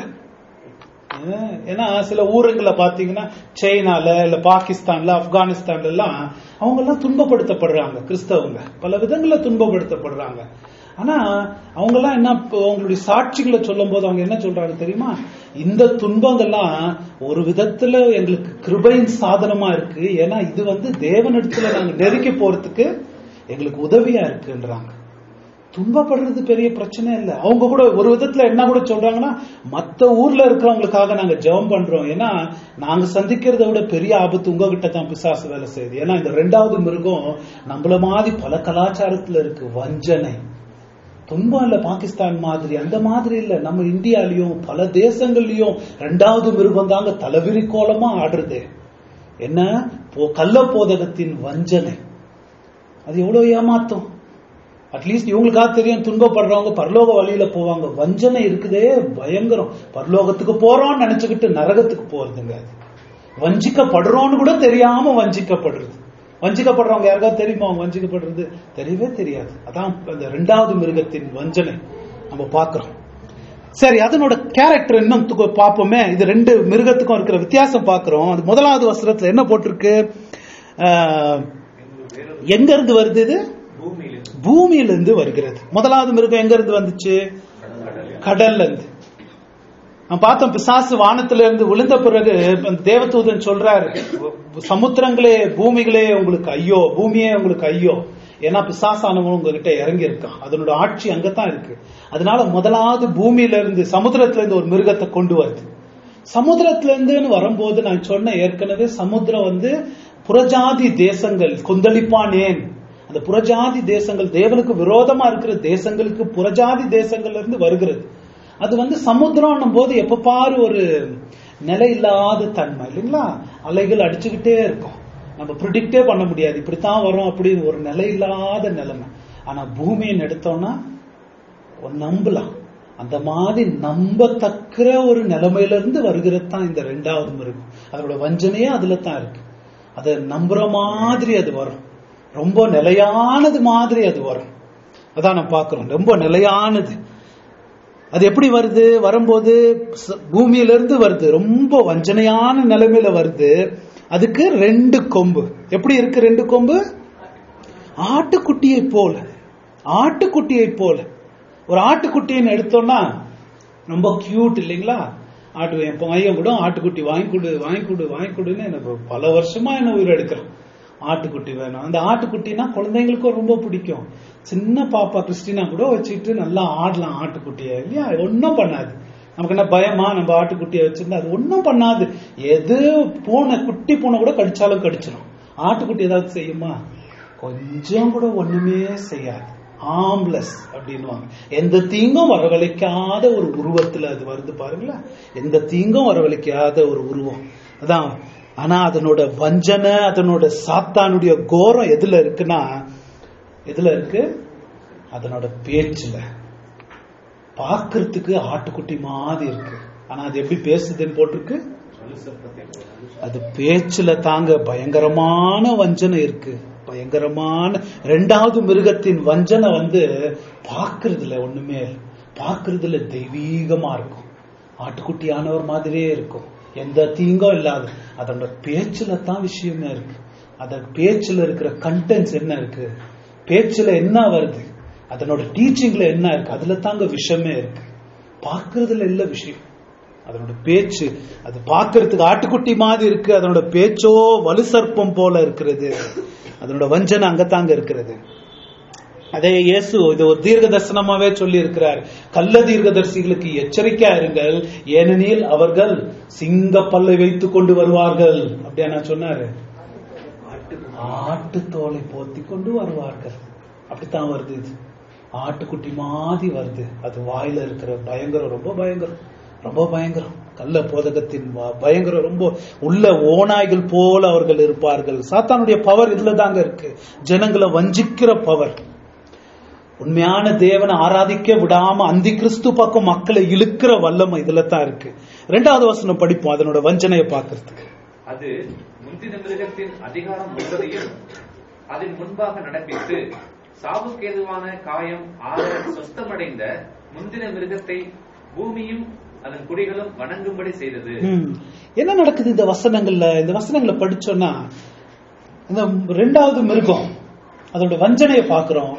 Speaker 1: அஹ் ஏன்னா சில ஊருங்களை பாத்தீங்கன்னா சைனால இல்ல பாகிஸ்தான்ல ஆப்கானிஸ்தான்ல எல்லாம் அவங்க எல்லாம் துன்பப்படுத்தப்படுறாங்க கிறிஸ்தவங்க பல விதங்கள்ல துன்பப்படுத்தப்படுறாங்க ஆனா அவங்க எல்லாம் என்ன இப்போ அவங்களுடைய சாட்சிகளை சொல்லும் போது அவங்க என்ன சொல்றாங்க தெரியுமா இந்த துன்பங்கள்லாம் ஒரு விதத்துல எங்களுக்கு கிருபையின் சாதனமா இருக்கு ஏன்னா இது வந்து தேவனிடத்துல நாங்க நெருக்கி போறதுக்கு எங்களுக்கு உதவியா இருக்குன்றாங்க துன்பப்படுறது பெரிய பிரச்சனை இல்ல அவங்க கூட ஒரு விதத்துல என்ன கூட சொல்றாங்கன்னா மத்த ஊர்ல இருக்கிறவங்களுக்காக நாங்க ஜெபம் பண்றோம் ஏன்னா நாங்க சந்திக்கிறத விட பெரிய ஆபத்து உங்ககிட்ட தான் பிசாசு வேலை செய்யுது ஏன்னா இந்த ரெண்டாவது மிருகம் நம்மள மாதிரி பல கலாச்சாரத்துல இருக்கு வஞ்சனை துன்பம் இல்ல பாகிஸ்தான் மாதிரி அந்த மாதிரி இல்ல நம்ம இந்தியாலயும் பல தேசங்கள்லயும் ரெண்டாவது மிருகம் தாங்க தலைவிரி கோலமா ஆடுறது என்ன போ- கள்ள போதகத்தின் வஞ்சனை அது எவ்வளவு ஏமாத்தம் அட்லீஸ்ட் இவங்களுக்காக தெரியும் துன்பப்படுறவங்க பரலோக வழியில போவாங்க வஞ்சனை இருக்குதே பயங்கரம் பரலோகத்துக்கு போறோம்னு நினைச்சுக்கிட்டு நரகத்துக்கு போறதுங்க அது வஞ்சிக்கப்படுறோம்னு கூட தெரியாம வஞ்சிக்கப்படுறது வஞ்சிக்கப்படுறவங்க யாருக்காவது தெரியுமா அவங்க வஞ்சிக்கப்படுறது தெரியவே தெரியாது அதான் அந்த ரெண்டாவது மிருகத்தின் வஞ்சனை நம்ம பார்க்கிறோம் சரி அதனோட கேரக்டர் இன்னும் து- பார்ப்போமே இது ரெண்டு மிருகத்துக்கும் இருக்கிற வித்தியாசம் பார்க்கிறோம் அது முதலாவது வசனத்துல என்ன போட்டிருக்கு ஆஹ்,
Speaker 2: வேறொரு
Speaker 1: எங்க இருந்து வருது இது
Speaker 2: பூமியிலிருந்து
Speaker 1: பூமியிலிருந்து வருகிறது முதலாவது மிருகம் எங்க இருந்து வந்துச்சு
Speaker 2: கடலில்
Speaker 1: கடல்ல இருந்து நான் பார்த்தோம் பிசாசு வானத்துல இருந்து விழுந்த பிறகு அந்த தேவதூதன் சொல்றாரு சமுத்திரங்களே பூமிகளே உங்களுக்கு ஐயோ பூமியே உங்களுக்கு ஐயோ ஏன்னா பிசாசானவன் உங்ககிட்ட இறங்கி இருக்கான் அதனோட ஆட்சி அங்கதான் இருக்கு அதனால முதலாவது பூமியில இருந்து சமுத்திரத்துல இருந்து ஒரு மிருகத்தை கொண்டு வருது சமுத்திரத்துல இருந்துன்னு வரும்போது நான் சொன்ன ஏற்கனவே சமுத்திரம் வந்து புறஜாதி தேசங்கள் கொந்தளிப்பானேன் அந்த புறஜாதி தேசங்கள் தேவனுக்கு விரோதமா இருக்கிற தேசங்களுக்கு புறஜாதி தேசங்கள்ல இருந்து வருகிறது அது வந்து சமுத்திரம் போது எப்ப பாரு ஒரு நிலை இல்லாத தன்மை இல்லைங்களா அலைகள் அடிச்சுக்கிட்டே இருக்கும் நம்ம ப்ரிடிக்டே பண்ண முடியாது இப்படித்தான் வரும் அப்படி ஒரு நிலை இல்லாத நிலைமை ஆனா பூமியின் எடுத்தோம்னா ஒரு நம்பலாம் அந்த மாதிரி நம்பத்தக்கிற ஒரு நிலைமையில இருந்து வருகிறது தான் இந்த ரெண்டாவது மிருகம் அதோட வஞ்சனையே அதுல தான் இருக்கு அதை நம்புற மாதிரி அது வரும் ரொம்ப நிலையானது மாதிரி அது வரும் அதான் நான் பார்க்கிறோம் ரொம்ப நிலையானது அது எப்படி வருது வரும்போது ச- பூமியிலிருந்து வருது ரொம்ப வஞ்சனையான நிலைமையில வருது அதுக்கு ரெண்டு கொம்பு எப்படி இருக்கு ரெண்டு கொம்பு ஆட்டுக்குட்டியை போல ஆட்டுக்குட்டியை போல ஒரு ஆட்டுக்குட்டின்னு எடுத்தோம்னா ரொம்ப கியூட் இல்லைங்களா ஆட்டு என் பையன் கூட ஆட்டுக்குட்டி வாங்கி கொடு வாங்கி கொடு வாங்கி கொடுன்னு எனக்கு பல வருஷமா என்ன உயிர் எடுக்கிறான் ஆட்டுக்குட்டி வேணும் அந்த ஆட்டுக்குட்டினா குழந்தைங்களுக்கும் ரொம்ப பிடிக்கும் சின்ன பாப்பா கிறிஸ்டினா கூட வச்சுக்கிட்டு நல்லா ஆடலாம் ஆட்டுக்குட்டியை இல்லையா ஒன்றும் பண்ணாது நமக்கு என்ன பயமா நம்ம ஆட்டுக்குட்டியை வச்சிருந்தா அது ஒன்றும் பண்ணாது எது பூனை குட்டி பூனை கூட கடிச்சாலும் கடிச்சிடும் ஆட்டுக்குட்டி ஏதாவது செய்யுமா கொஞ்சம் கூட ஒண்ணுமே செய்யாது ஆம்லெஸ் அப்படின்னுவாங்க எந்த தீங்கும் வரவழைக்காத ஒரு உருவத்துல அது வருது பாருங்களேன் எந்த தீங்கும் வரவழைக்காத ஒரு உருவம் அதான் ஆனா அதனோட வஞ்சனை அதனோட சாத்தானுடைய கோரம் எதுல இருக்குன்னா எதுல இருக்கு அதனோட பேச்சுல பார்க்கிறதுக்கு ஆட்டுக்குட்டி மாதிரி இருக்கு ஆனா அது எப்படி பேசுதுன்னு போட்டிருக்கு அது பேச்சுல தாங்க பயங்கரமான வஞ்சனை இருக்கு பயங்கரமான ரெண்டாவது மிருகத்தின் வஞ்சனை வந்து பார்க்கறதுல ஒண்ணுமே இல்ல. பார்க்கறதுல தெய்வீகமா இருக்கும் ஆட்டுக்குட்டியானவர் மாதிரியே இருக்கும் எந்த தீங்கும் இல்லாத அதோட பேச்சுல தான் விஷயமே இருக்கு அத பேச்சுல இருக்கிற கண்டென்ட்ஸ் என்ன இருக்கு பேச்சுல என்ன வருது அதனோட டீச்சிங்ல என்ன இருக்கு அதுல தாங்க விஷயமே இருக்கு பார்க்கறதுல இல்ல விஷயம் அதனோட பேச்சு அது பார்க்கறதுக்கு ஆட்டுக்குட்டி மாதிரி இருக்கு அதனோட பேச்சோ வலு சர்ப்பம் போல இருக்கிறது அதனோட வஞ்சனை அங்கத்தாங்க இருக்கிறது அதே இயேசு இது ஒரு தீர்க்க தரிசனமாவே சொல்லி இருக்கிறார் கள்ள தீர்க்கதரிசிகளுக்கு எச்சரிக்கையா இருங்கள் ஏனெனில் அவர்கள் சிங்க பல்லை வைத்துக் கொண்டு வருவார்கள் அப்படியா நான் சொன்னாரு ஆட்டு தோலை போத்தி கொண்டு வருவார்கள் அப்படித்தான் வருது இது ஆட்டுக்குட்டி மாதிரி வருது அது வாயில இருக்கிற பயங்கரம் ரொம்ப பயங்கரம் ரொம்ப பயங்கரம் கள்ள போதகத்தின் வ- பயங்கரம் ரொம்ப உள்ள ஓநாய்கள் போல அவர்கள் இருப்பார்கள் சாத்தானுடைய பவர் இதுல தாங்க இருக்கு ஜனங்களை வஞ்சிக்கிற பவர் உண்மையான தேவனை ஆராதிக்க விடாம அந்தி கிறிஸ்து பக்கம் மக்களை இழுக்கிற வல்லமை இதுல தான் இருக்கு ரெண்டாவது வசனம் படிப்போம் அதனோட வஞ்சனையை பார்க்கறதுக்கு
Speaker 2: அது முந்தின மிருகத்தின் அதிகாரம் முழுவதையும் அதன் முன்பாக நடப்பித்து சாவுக்கேதுவான காயம் ஆற சொஸ்தமடைந்த முந்தின மிருகத்தை பூமியும் அதன் குடிகளும் வணங்கும்படி செய்தது
Speaker 1: ம். என்ன நடக்குது இந்த வசனங்கள்ல இந்த வசனங்களை படிச்சோம்னா இந்த ரெண்டாவது மிருகம் அதோட வஞ்சனையை பார்க்கிறோம்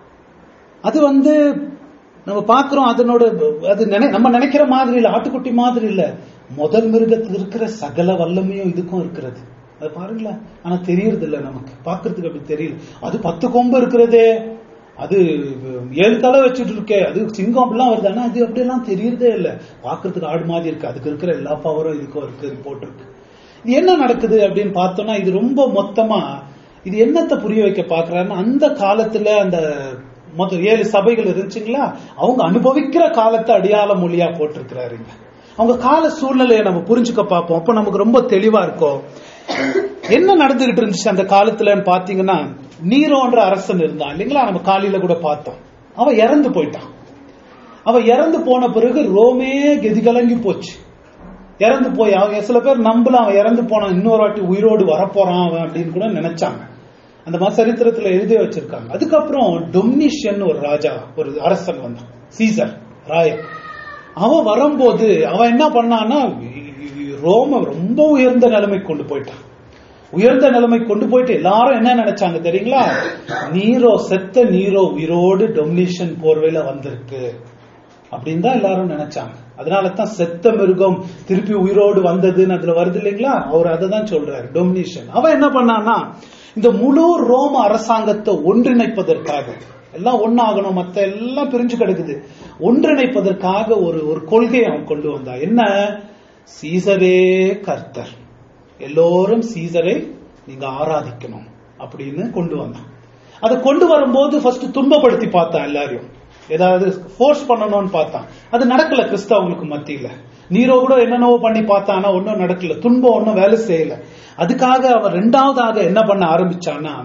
Speaker 1: அது வந்து நம்ம பார்க்கிறோம் அதனோட அது நினை நம்ம நினைக்கிற மாதிரி இல்ல ஆட்டுக்குட்டி மாதிரி இல்ல முதல் மிருகத்துக்கு இருக்கிற சகல வல்லமையும் இதுக்கும் இருக்கிறது அது பாருங்களேன் ஆனா தெரியறது இல்ல நமக்கு பார்க்கிறதுக்கு அப்படி தெரியல அது பத்து கொம்பு இருக்கிறதே அது ஏழு தலை வச்சுட்டு இருக்கே அது சிங்கம் அப்படிலாம் வருது ஆனா அது அப்படியெல்லாம் தெரியறதே இல்ல பார்க்கிறதுக்கு ஆடு மாதிரி இருக்கு அதுக்கு இருக்கிற எல்லா பவரும் இதுக்கும் இருக்கு போட்டிருக்கு இது என்ன நடக்குது அப்படின்னு பார்த்தோம்னா இது ரொம்ப மொத்தமா இது என்னத்தை புரிய வைக்க பாக்குறாருன்னா அந்த காலத்துல அந்த மொத்தம் ஏழு சபைகள் இருந்துச்சுங்களா அவங்க அனுபவிக்கிற காலத்தை அடையாள மொழியா போட்டிருக்கிறாருங்க அவங்க கால சூழ்நிலையை நம்ம புரிஞ்சுக்க பார்ப்போம் அப்ப நமக்கு ரொம்ப தெளிவா இருக்கும் என்ன நடந்துகிட்டு இருந்துச்சு அந்த காலத்துலன்னு பாத்தீங்கன்னா நீரோன்ற அரசன் இருந்தான் இல்லைங்களா நம்ம காலையில கூட பார்த்தோம் அவன் இறந்து போயிட்டான் அவன் இறந்து போன பிறகு ரோமே கெதி கலங்கி போச்சு இறந்து போய் அவங்க சில பேர் நம்பல அவன் இறந்து போனான் இன்னொரு வாட்டி உயிரோடு வரப்போறான் அவன் அப்படின்னு கூட நினைச்சாங்க அந்த மாதிரி சரித்திரத்துல எழுதி வச்சிருக்காங்க அதுக்கப்புறம் டொமினிஷியன் ஒரு ராஜா ஒரு அரசன் வந்தான் சீசர் ராயர் அவன் வரும்போது அவன் என்ன பண்ணான்னா ரோம ரொம்ப உயர்ந்த நிலைமை கொண்டு போயிட்டான் உயர்ந்த நிலைமை கொண்டு போயிட்டு எல்லாரும் என்ன நினைச்சாங்க தெரியுங்களா நீரோ செத்த நீரோ உயிரோடு டொமினிஷன் போர்வையில வந்திருக்கு அப்படின்னு தான் எல்லாரும் நினைச்சாங்க அதனால தான் செத்த மிருகம் திருப்பி உயிரோடு வந்ததுன்னு அதுல வருது இல்லைங்களா அவர் அதை தான் சொல்றாரு டொமினிஷன் அவன் என்ன பண்ணான்னா இந்த முழு ரோம அரசாங்கத்தை ஒன்றிணைப்பதற்காக எல்லாம் ஒன்னாகணும் மத்த எல்லாம் பிரிஞ்சு கிடக்குது ஒன்றிணைப்பதற்காக ஒரு ஒரு கொள்கையை அவன் கொண்டு வந்தான் என்ன சீசரே கர்த்தர் எல்லோரும் சீசரை நீங்க ஆராதிக்கணும் அப்படின்னு கொண்டு வந்தான் அதை கொண்டு வரும்போது ஃபர்ஸ்ட் துன்பப்படுத்தி பார்த்தான் எல்லாரையும் ஏதாவது ஃபோர்ஸ் பண்ணணும்னு பார்த்தான் அது நடக்கல கிறிஸ்தவங்களுக்கு மத்தியில நீரோ கூட என்னென்னவோ பண்ணி பார்த்தானா ஒன்னும் நடக்கல துன்பம் ஒன்னும் வேலை செய்யல அதுக்காக அவன் ரெண்டாவதாக என்ன பண்ண ஆரம்பிச்சான்னா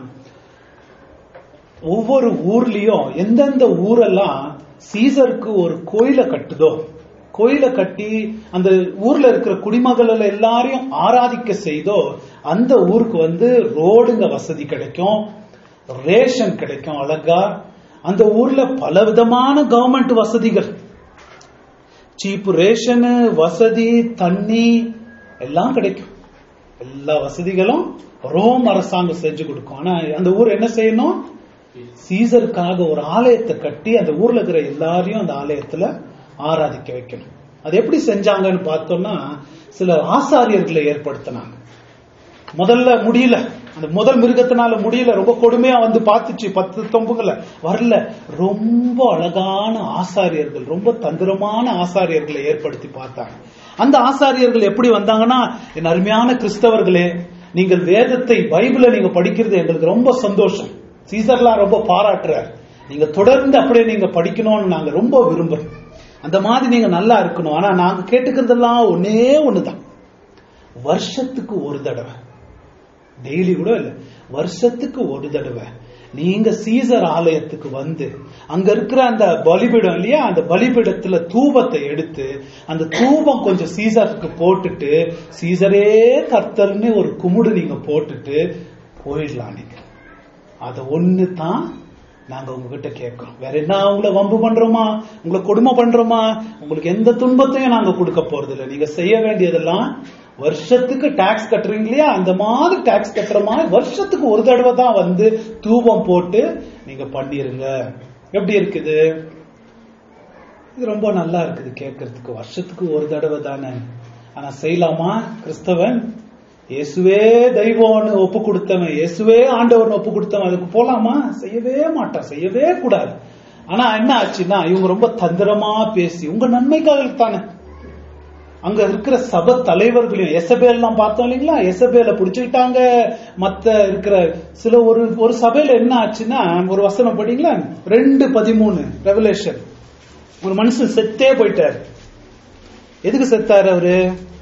Speaker 1: ஒவ்வொரு ஊர்லயும் எந்தெந்த ஊரெல்லாம் சீசருக்கு ஒரு கோயிலை கட்டுதோ கோயிலை கட்டி அந்த ஊர்ல இருக்கிற குடிமகள் எல்லாரையும் ஆராதிக்க செய்தோ அந்த ஊருக்கு வந்து ரோடுங்க வசதி கிடைக்கும் ரேஷன் கிடைக்கும் அழகா அந்த ஊர்ல பல விதமான கவர்மெண்ட் வசதிகள் சீப் ரேஷனு வசதி தண்ணி எல்லாம் கிடைக்கும் எல்லா வசதிகளும் ரோம் அரசாங்கம் செஞ்சு கொடுக்கும் ஆனா அந்த ஊர் என்ன செய்யணும் சீசருக்காக ஒரு ஆலயத்தை கட்டி அந்த ஊர்ல இருக்கிற எல்லாரையும் அந்த ஆலயத்துல ஆராதிக்க வைக்கணும் அது எப்படி செஞ்சாங்கன்னு பார்த்தோம்னா சில ஆசாரியர்களை ஏற்படுத்தினாங்க முதல்ல முடியல அந்த முதல் மிருகத்தினால முடியல ரொம்ப கொடுமையா வந்து பார்த்துச்சு பத்து தொம்புகளை வரல ரொம்ப அழகான ஆசாரியர்கள் ரொம்ப தந்திரமான ஆசாரியர்களை ஏற்படுத்தி பார்த்தாங்க அந்த ஆசாரியர்கள் எப்படி வந்தாங்கன்னா என் அருமையான கிறிஸ்தவர்களே நீங்கள் வேதத்தை பைபிளை நீங்க படிக்கிறது எங்களுக்கு ரொம்ப சந்தோஷம் சீசர்லாம் ரொம்ப பாராட்டுறார் நீங்க தொடர்ந்து அப்படியே நீங்க படிக்கணும்னு நாங்க ரொம்ப விரும்புறோம் அந்த மாதிரி நீங்க நல்லா இருக்கணும் ஆனா நாங்க கேட்டுக்கிறதெல்லாம் ஒன்னே ஒண்ணுதான் வருஷத்துக்கு ஒரு தடவை டெய்லி கூட இல்ல வருஷத்துக்கு ஒரு தடவை நீங்க சீசர் ஆலயத்துக்கு வந்து அங்க இருக்கிற அந்த பலிபீடம் இல்லையா அந்த பலிபீடத்துல தூபத்தை எடுத்து அந்த தூபம் கொஞ்சம் சீசருக்கு போட்டுட்டு சீசரே கர்த்தர்னு ஒரு குமுடு நீங்க போட்டுட்டு போயிடலாம் நீங்க அத ஒண்ணு தான் நாங்க உங்ககிட்ட கேட்கிறோம் வேற என்ன உங்களை வம்பு பண்றோமா உங்களை கொடுமை பண்றோமா உங்களுக்கு எந்த துன்பத்தையும் நாங்க கொடுக்க போறது இல்லை நீங்க செய்ய வேண்டியதெல்லாம் வருஷத்துக்கு டாக்ஸ் கட்டுறீங்க இல்லையா அந்த மாதிரி டாக்ஸ் கட்டுற மாதிரி வருஷத்துக்கு ஒரு தடவை தான் வந்து தூபம் போட்டு நீங்க பண்ணிருங்க எப்படி இருக்குது இது ரொம்ப நல்லா இருக்குது கேட்கறதுக்கு வருஷத்துக்கு ஒரு தடவை தானே ஆனா செய்யலாமா கிறிஸ்தவன் இயேசுவே தெய்வம்னு ஒப்பு கொடுத்தவன் இயேசுவே ஆண்டவர்னு ஒப்பு கொடுத்தவன் அதுக்கு போலாமா செய்யவே மாட்டான் செய்யவே கூடாது ஆனா என்ன ஆச்சுன்னா இவங்க ரொம்ப தந்திரமா பேசி உங்க நன்மைக்காக தானே அங்க இருக்கிற சபை தலைவர்களையும் எசபேல் எல்லாம் பார்த்தோம் இல்லைங்களா எசபேல புடிச்சுக்கிட்டாங்க மத்த இருக்கிற சில ஒரு ஒரு சபையில என்ன ஆச்சுன்னா ஒரு வசனம் படிங்களா ரெண்டு பதிமூணு ரெவலேஷன் ஒரு மனுஷன் செத்தே போயிட்டாரு எதுக்கு செத்தாரு அவரு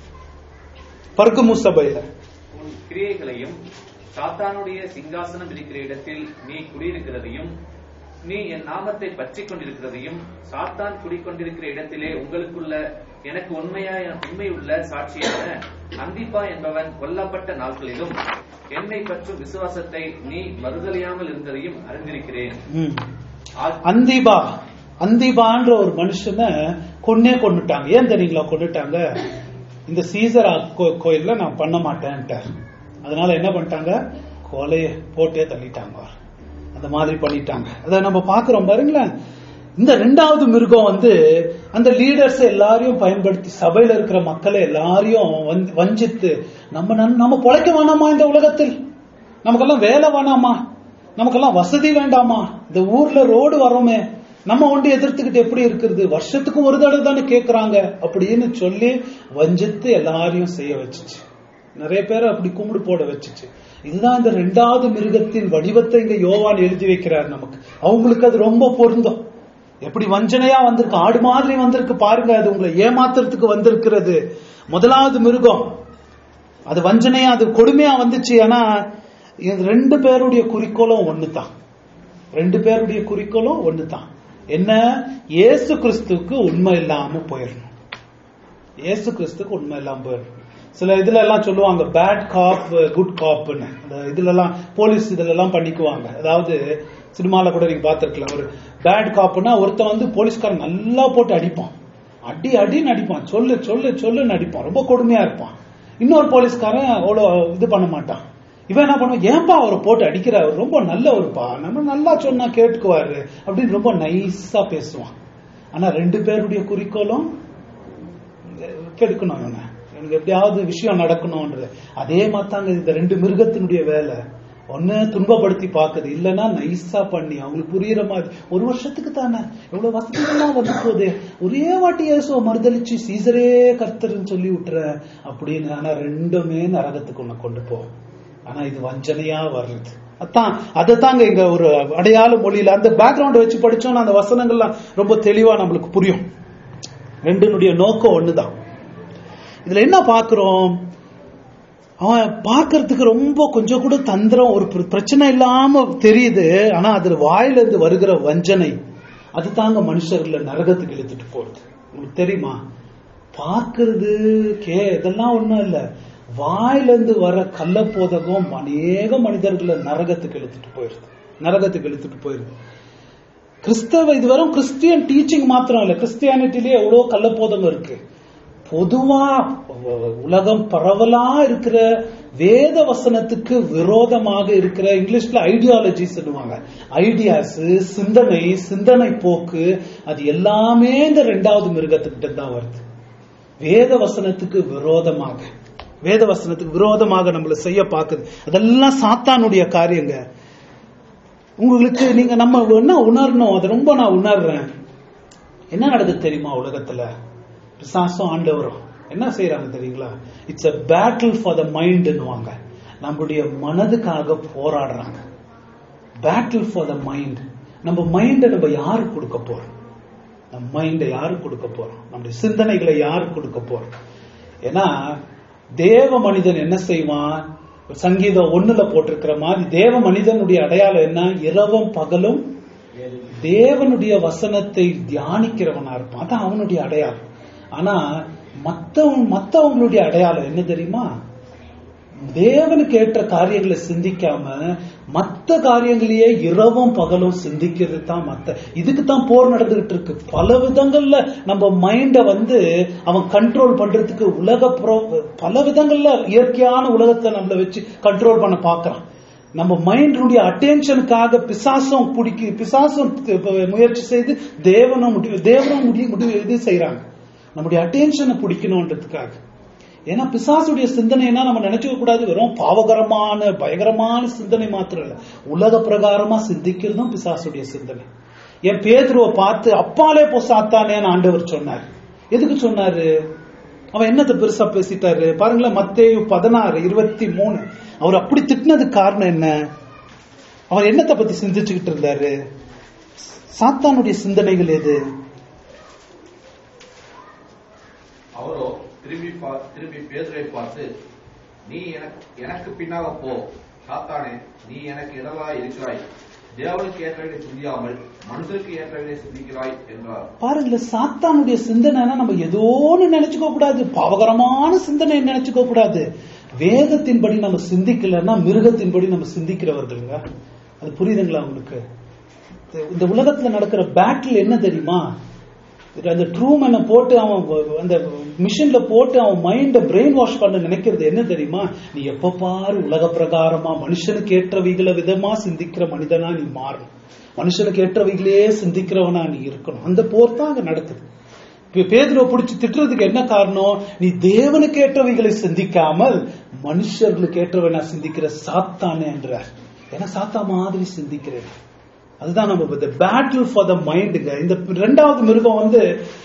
Speaker 1: பர்கமு சபையில
Speaker 2: உன் கிரியைகளையும் சாத்தானுடைய சிங்காசனம் இருக்கிற இடத்தில் நீ குடியிருக்கிறதையும் நீ என் நாமத்தை பற்றிக் கொண்டிருக்கிறதையும் சாத்தான் குடிக்கொண்டிருக்கிற இடத்திலே உங்களுக்குள்ள எனக்கு உண்மையாய உண்மையுள்ள சாட்சியான அந்திப்பா என்பவன் கொல்லப்பட்ட நாட்களிலும் என்னை பற்றும் விசுவாசத்தை நீ மறுதலியாமல் இருந்ததையும் அறிந்திருக்கிறேன்
Speaker 1: ம்.
Speaker 2: ஆ-
Speaker 1: அந்திபா அந்திபான்ற ஒரு மனுஷனை கொன்னே கொன்னுட்டாங்க ஏன் தெரியுங்களா கொன்னுட்டாங்க இந்த சீசர் கோ- கோயில்ல நான் பண்ண மாட்டேன்ட்டார் அதனால என்ன பண்ணிட்டாங்க கொலைய போட்டே தள்ளிட்டாங்க அவர். அந்த மாதிரி பண்ணிட்டாங்க அதை நம்ம பாக்குறோம் பாருங்களேன் இந்த ரெண்டாவது மிருகம் வந்து அந்த லீடர்ஸ் எல்லாரையும் பயன்படுத்தி சபையில இருக்கிற மக்களை எல்லாரையும் வந்து- வஞ்சித்து நம்ம நன்- நம்ம பொழைக்க வேணாமா இந்த உலகத்தில் நமக்கெல்லாம் வேலை வேணாமா நமக்கெல்லாம் வசதி வேண்டாமா இந்த ஊர்ல ரோடு வரோமே நம்ம ஒண்டி எதிர்த்துக்கிட்டு எப்படி இருக்கிறது வருஷத்துக்கு ஒரு தடவை தானே கேக்குறாங்க அப்படின்னு சொல்லி வஞ்சித்து எல்லாரையும் செய்ய வச்சுச்சு நிறைய பேரை அப்படி கும்பிடு போட வச்சுச்சு இதுதான் இந்த ரெண்டாவது மிருகத்தின் வடிவத்தை இங்க யோவான் எழுதி வைக்கிறார் நமக்கு அவங்களுக்கு அது ரொம்ப பொருந்தும் எப்படி வஞ்சனையா வந்திருக்கு ஆடு மாதிரி வந்திருக்கு பாருங்க அது உங்களை ஏமாத்துறதுக்கு வந்திருக்கிறது முதலாவது மிருகம் அது வஞ்சனையா அது கொடுமையா வந்துச்சு ஆனா இது ரெண்டு பேருடைய குறிக்கோளும் ஒண்ணுதான் ரெண்டு பேருடைய குறிக்கோளும் ஒண்ணுதான் என்ன இயேசு கிறிஸ்துவுக்கு உண்மை இல்லாம போயிடணும் இயேசு கிறிஸ்துக்கு உண்மை இல்லாம போயிடணும் சில இதுல எல்லாம் சொல்லுவாங்க பேட் காப் குட் காப்னு அந்த இதுல எல்லாம் போலீஸ் இதுல எல்லாம் பண்ணிக்குவாங்க அதாவது சினிமால கூட நீங்க பார்த்திருக்கலாம் ஒரு பேட் காப்னா ஒருத்தன் வந்து போலீஸ்காரன் நல்லா போட்டு அடிப்பான் அடி அடின்னு அடிப்பான் சொல்லு சொல்லு சொல்லுன்னு அடிப்பான் ரொம்ப கொடுமையா இருப்பான் இன்னொரு போலீஸ்காரன் அவ்வளோ இது பண்ண மாட்டான் இவன் என்ன பண்ணுவான் ஏன்பா அவரை போட்டு அடிக்கிறார் ரொம்ப நல்லவருப்பா நம்ம நல்லா சொன்னா கேட்டுக்குவாரு அப்படின்னு ரொம்ப நைஸா பேசுவான் ஆனா ரெண்டு பேருடைய குறிக்கோளும் கெடுக்கணும் இவனை எனக்கு எப்படியாவது விஷயம் நடக்கணும்ன்றது அதே மாதிரிதாங்க இந்த ரெண்டு மிருகத்தினுடைய வேலை ஒன்னு துன்பப்படுத்தி பாக்குது இல்லைன்னா நைஸா பண்ணி அவங்களுக்கு புரியுற மாதிரி ஒரு வருஷத்துக்கு தானே எவ்வளவு வசதிகள்லாம் வந்து போகுது ஒரே வாட்டி இயேசுவை மறுதளிச்சு சீசரே கர்த்தர்னு சொல்லி விட்டுற அப்படின்னு ஆனா ரெண்டுமே நரகத்துக்கு உன்னை கொண்டு போகும் ஆனா இது வஞ்சனையா வர்றது அதான் அதைத்தாங்க இங்க ஒரு அடையாள மொழியில அந்த பேக்ரவுண்ட் வச்சு படிச்சோம்னா அந்த வசனங்கள்லாம் ரொம்ப தெளிவா நம்மளுக்கு புரியும் ரெண்டினுடைய நோக்கம் ஒண்ணுதான் இதுல என்ன பாக்குறோம் அவன் பார்க்கறதுக்கு ரொம்ப கொஞ்சம் கூட தந்திரம் ஒரு பிர- பிரச்சனை இல்லாம தெரியுது ஆனா அதுல வாயில இருந்து வருகிற வஞ்சனை அது தாங்க மனுஷர்களை நரகத்துக்கு இழுத்துட்டு போறது உங்களுக்கு தெரியுமா பார்க்கிறது கே இதெல்லாம் ஒண்ணும் இல்ல வாயில இருந்து வர கள்ளப்போதகம் அநேக மனிதர்களை நரகத்துக்கு இழுத்துட்டு போயிருது நரகத்துக்கு இழுத்துட்டு போயிருது கிறிஸ்தவ இது வெறும் கிறிஸ்டியன் டீச்சிங் மாத்திரம் இல்ல கிறிஸ்டியானிட்டிலேயே எவ்வளவு கள்ளப்போதகம் இருக்கு பொதுவா உ- உலகம் பரவலா இருக்கிற வேத வசனத்துக்கு விரோதமாக இருக்கிற இங்கிலீஷ்ல ஐடியாலஜி சொல்லுவாங்க ஐடியாஸ் சிந்தனை சிந்தனை போக்கு அது எல்லாமே இந்த ரெண்டாவது மிருகத்துக்கிட்ட தான் வருது வேத வசனத்துக்கு விரோதமாக வேத வசனத்துக்கு விரோதமாக நம்மள செய்ய பார்க்குது அதெல்லாம் சாத்தானுடைய காரியங்க உங்களுக்கு நீங்க நம்ம என்ன உணரணும் அதை ரொம்ப நான் உணர்றேன் என்ன நடக்குது தெரியுமா உலகத்துல பிசாசும் ஆண்டவரும் என்ன செய்யறாங்க தெரியுங்களா it's a battle for the மைண்ட்னுவாங்க நம்மளுடைய மனதுக்காக போராடுறாங்க பேட்டில் ஃபார் த மைண்ட் நம்ம மைண்டை நம்ம யாருக்கு கொடுக்க போறோம் நம்ம மைண்டை யாருக்கு கொடுக்க போறோம் நம்முடைய சிந்தனைகளை யாருக்கு கொடுக்க போறோம் ஏன்னா தேவ மனிதன் என்ன செய்வான் சங்கீதம் ஒண்ணுல போட்டிருக்கிற மாதிரி தேவ மனிதனுடைய அடையாளம் என்ன இரவும் பகலும் தேவனுடைய வசனத்தை தியானிக்கிறவனா இருப்பான் அதான் அவனுடைய அடையாளம் ஆனா மத்தவங்க மத்தவங்களுடைய அடையாளம் என்ன தெரியுமா தேவனுக்கு ஏற்ற காரியங்களை சிந்திக்காம மத்த காரியங்களையே இரவும் பகலும் சிந்திக்கிறது தான் மத்த இதுக்கு தான் போர் நடந்துகிட்டு இருக்கு பல விதங்கள்ல நம்ம மைண்ட வந்து அவன் கண்ட்ரோல் பண்றதுக்கு உலக புற- பல விதங்கள்ல இயற்கையான உலகத்தை நம்மள வச்சு கண்ட்ரோல் பண்ண பாக்குறான் நம்ம மைண்டினுடைய அட்டென்ஷனுக்காக பிசாசம் பிடிக்க பிசாசம் முயற்சி செய்து தேவனும் முடிவு தேவனும் முடிவு முடிவு இது செய்யறாங்க நம்முடைய அட்டென்ஷனை பிடிக்கணுன்றதுக்காக ஏன்னா பிசாசுடைய சிந்தனைனா நம்ம நினைச்சுக்க கூடாது வெறும் பாவகரமான பயங்கரமான சிந்தனை மாத்திரம் இல்ல உலக பிரகாரமா சிந்திக்கிறதும் பிசாசுடைய சிந்தனை என் பேதுருவை பார்த்து அப்பாலே போ சாத்தானேன்னு ஆண்டவர் சொன்னார் எதுக்கு சொன்னாரு அவன் என்னத்தை பெருசா பேசிட்டாரு பாருங்களேன் மத்தேயு பதினாறு இருபத்தி மூணு அவர் அப்படி திட்டினதுக்கு காரணம் என்ன அவர் என்னத்தை பத்தி சிந்திச்சுக்கிட்டு இருந்தாரு சாத்தானுடைய சிந்தனைகள் எது
Speaker 3: அவரோ திரும்பி பா- திரும்பி பேதுரை பார்த்து நீ எனக்கு எனக்கு பின்னாக போ சாத்தானே நீ எனக்கு இடலா இருக்கிறாய் தேவனுக்கு ஏற்றவர்களை சிந்தியாமல் மனுஷருக்கு ஏற்றவர்களை சிந்திக்கிறாய் என்றார்
Speaker 1: பாருங்களேன் சாத்தானுடைய சிந்தனைனா நம்ம ஏதோன்னு நினைச்சுக்க கூடாது பாவகரமான சிந்தனை நினைச்சுக்க கூடாது வேதத்தின்படி நம்ம சிந்திக்கலன்னா மிருகத்தின்படி நம்ம சிந்திக்கிறவர்களுங்க அது புரியுதுங்களா உங்களுக்கு இந்த உலகத்துல நடக்கிற பேட்டில் என்ன தெரியுமா அந்த ட்ரூமனை போட்டு அவன் வ- அந்த மிஷின்ல போட்டு அவன் மைண்ட பிரெயின் வாஷ் பண்ண நினைக்கிறது என்ன தெரியுமா நீ எப்ப பாரு உலக பிரகாரமா மனுஷனுக்கு ஏற்றவைகளை விதமா சிந்திக்கிற மனிதனா நீ மாறணும் மனுஷனுக்கு ஏற்றவைகளே சிந்திக்கிறவனா நீ இருக்கணும் அந்த போர் தான் அங்க நடக்குது இப்ப பேதுருவை பிடிச்சி திட்டுறதுக்கு என்ன காரணம் நீ தேவனுக்கு ஏற்றவைகளை சிந்திக்காமல் மனுஷர்களுக்கு ஏற்றவனா சிந்திக்கிற சாத்தானே என்றார் ஏன்னா சாத்தா மாதிரி சிந்திக்கிறேன் அதுதான் நம்ம இந்த பேட்டில் ஃபார் த மைண்டுங்க இந்த ரெண்டாவது மிருகம் வந்து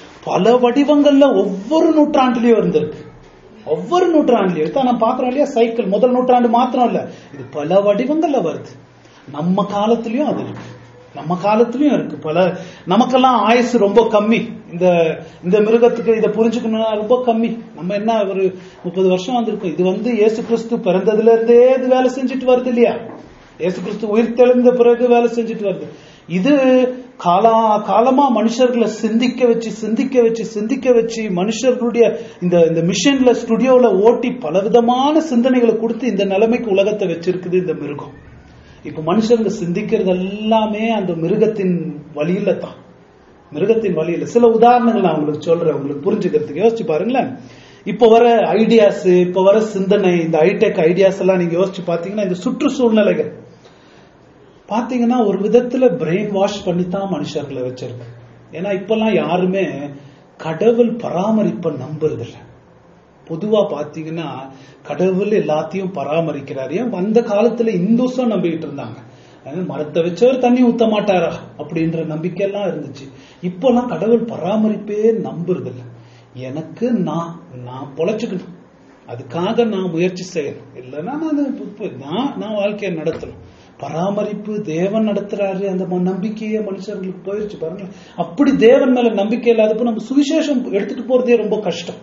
Speaker 1: பல வடிவங்கள்ல ஒவ்வொரு நூற்றாண்டுலயும் இருந்திருக்கு ஒவ்வொரு நூற்றாண்டுலயும் இதான் நம்ம பாக்குறோம் இல்லையா சைக்கிள் முதல் நூற்றாண்டு மாத்திரம் இல்ல இது பல வடிவங்கள்ல வருது நம்ம காலத்திலயும் அது இருக்கு நம்ம காலத்திலயும் இருக்கு பல நமக்கெல்லாம் ஆயுசு ரொம்ப கம்மி இந்த இந்த மிருகத்துக்கு இதை புரிஞ்சுக்கணும்னா ரொம்ப கம்மி நம்ம என்ன ஒரு முப்பது வருஷம் வந்திருக்கோம் இது வந்து இயேசு கிறிஸ்து பிறந்ததுல இருந்தே இது வேலை செஞ்சுட்டு வருது இல்லையா இயேசு கிறிஸ்து உயிர் தெளிந்த பிறகு வேலை செஞ்சுட்டு வருது இது காலா காலமா மனுஷர்களை சிந்திக்க வச்சு சிந்திக்க வச்சு சிந்திக்க வச்சு மனுஷர்களுடைய இந்த இந்த மிஷன்ல ஸ்டுடியோல ஓட்டி பலவிதமான சிந்தனைகளை கொடுத்து இந்த நிலைமைக்கு உலகத்தை வச்சிருக்குது இந்த மிருகம் இப்ப மனுஷங்க சிந்திக்கிறது எல்லாமே அந்த மிருகத்தின் வழியில தான் மிருகத்தின் வழியில சில உதாரணங்கள் நான் உங்களுக்கு சொல்றேன் உங்களுக்கு புரிஞ்சுக்கிறதுக்கு யோசிச்சு பாருங்களேன் இப்ப வர ஐடியாஸ் இப்ப வர சிந்தனை இந்த ஹைடெக் ஐடியாஸ் எல்லாம் நீங்க யோசிச்சு பாத்தீங்கன்னா இந்த சுற்றுச்சூழ்நிலைகள் பாத்தீங்கன்னா ஒரு விதத்துல பிரெயின் வாஷ் பண்ணி தான் மனுஷர்களை வச்சிருக்கு ஏன்னா இப்பெல்லாம் யாருமே கடவுள் பராமரிப்பை நம்புறது இல்ல பொதுவா பாத்தீங்கன்னா கடவுள் எல்லாத்தையும் பராமரிக்கிறார் ஏன் அந்த காலத்துல இந்துஸும் நம்பிக்கிட்டு இருந்தாங்க அதாவது மரத்தை வச்சவர் தண்ணி ஊத்த மாட்டாரா அப்படின்ற நம்பிக்கை எல்லாம் இருந்துச்சு இப்பெல்லாம் கடவுள் பராமரிப்பே நம்புறது இல்ல எனக்கு நான் நான் பொழைச்சுக்கணும் அதுக்காக நான் முயற்சி செய்யணும் இல்லைன்னா நான் இப்ப- நான் நான் வாழ்க்கையை நடத்தணும் பராமரிப்பு தேவன் நடத்துறாரு அந்த ம- நம்பிக்கையே மனுஷர்களுக்கு போயிருச்சு பாருங்க அப்படி தேவன் மேல நம்பிக்கை இல்லாதப்ப நம்ம சுவிசேஷம் எடுத்துட்டு போறதே ரொம்ப கஷ்டம்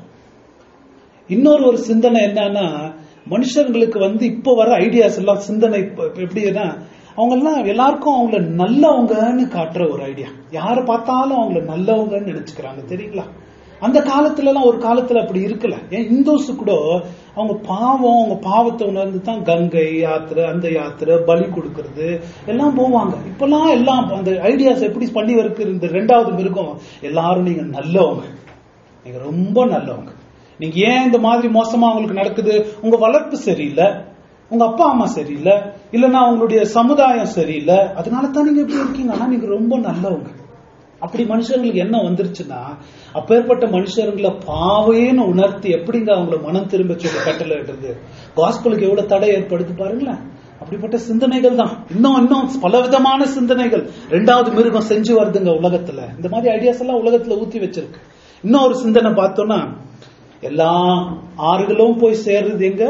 Speaker 1: இன்னொரு ஒரு சிந்தனை என்னன்னா மனுஷங்களுக்கு வந்து இப்போ வர ஐடியாஸ் எல்லாம் சிந்தனை இப்ப இப்ப எப்படின்னா அவங்க எல்லாம் எல்லாருக்கும் அவங்கள நல்லவங்கன்னு காட்டுற ஒரு ஐடியா யாரை பார்த்தாலும் அவங்கள நல்லவங்கன்னு நினைச்சுக்கிறாங்க தெரியுங்களா அந்த காலத்துல எல்லாம் ஒரு காலத்துல அப்படி இருக்கல ஏன் இந்துஸ் கூட அவங்க பாவம் அவங்க பாவத்தை உணர்ந்து தான் கங்கை யாத்திரை அந்த யாத்திரை பலி கொடுக்கறது எல்லாம் போவாங்க இப்பெல்லாம் எல்லாம் அந்த ஐடியாஸ் எப்படி பண்ணி வருது இந்த ரெண்டாவது மிருகம் எல்லாரும் நீங்க நல்லவங்க நீங்க ரொம்ப நல்லவங்க நீங்க ஏன் இந்த மாதிரி மோசமா உங்களுக்கு நடக்குது உங்க வளர்ப்பு சரியில்லை உங்க அப்பா அம்மா சரியில்லை இல்லைன்னா உங்களுடைய சமுதாயம் சரியில்லை அதனால தான் நீங்க இப்படி இருக்கீங்க ஆனா நீங்க ரொம்ப நல்லவங்க அப்படி மனுஷங்களுக்கு என்ன வந்துருச்சுன்னா அப்பேற்பட்ட மனுஷர்களை பாவைன்னு உணர்த்தி எப்படிங்க அவங்கள மனம் திரும்ப சொல்லி கட்டளை இடுறது காஸ்பலுக்கு எவ்வளவு தடை ஏற்படுத்து பாருங்களேன் அப்படிப்பட்ட சிந்தனைகள் தான் இன்னும் இன்னும் பலவிதமான சிந்தனைகள் ரெண்டாவது மிருகம் செஞ்சு வருதுங்க உலகத்துல இந்த மாதிரி ஐடியாஸ் எல்லாம் உலகத்துல ஊத்தி வச்சிருக்கு இன்னும் ஒரு சிந்தனை பார்த்தோம்னா எல்லா ஆறுகளும் போய் சேர்றது எங்க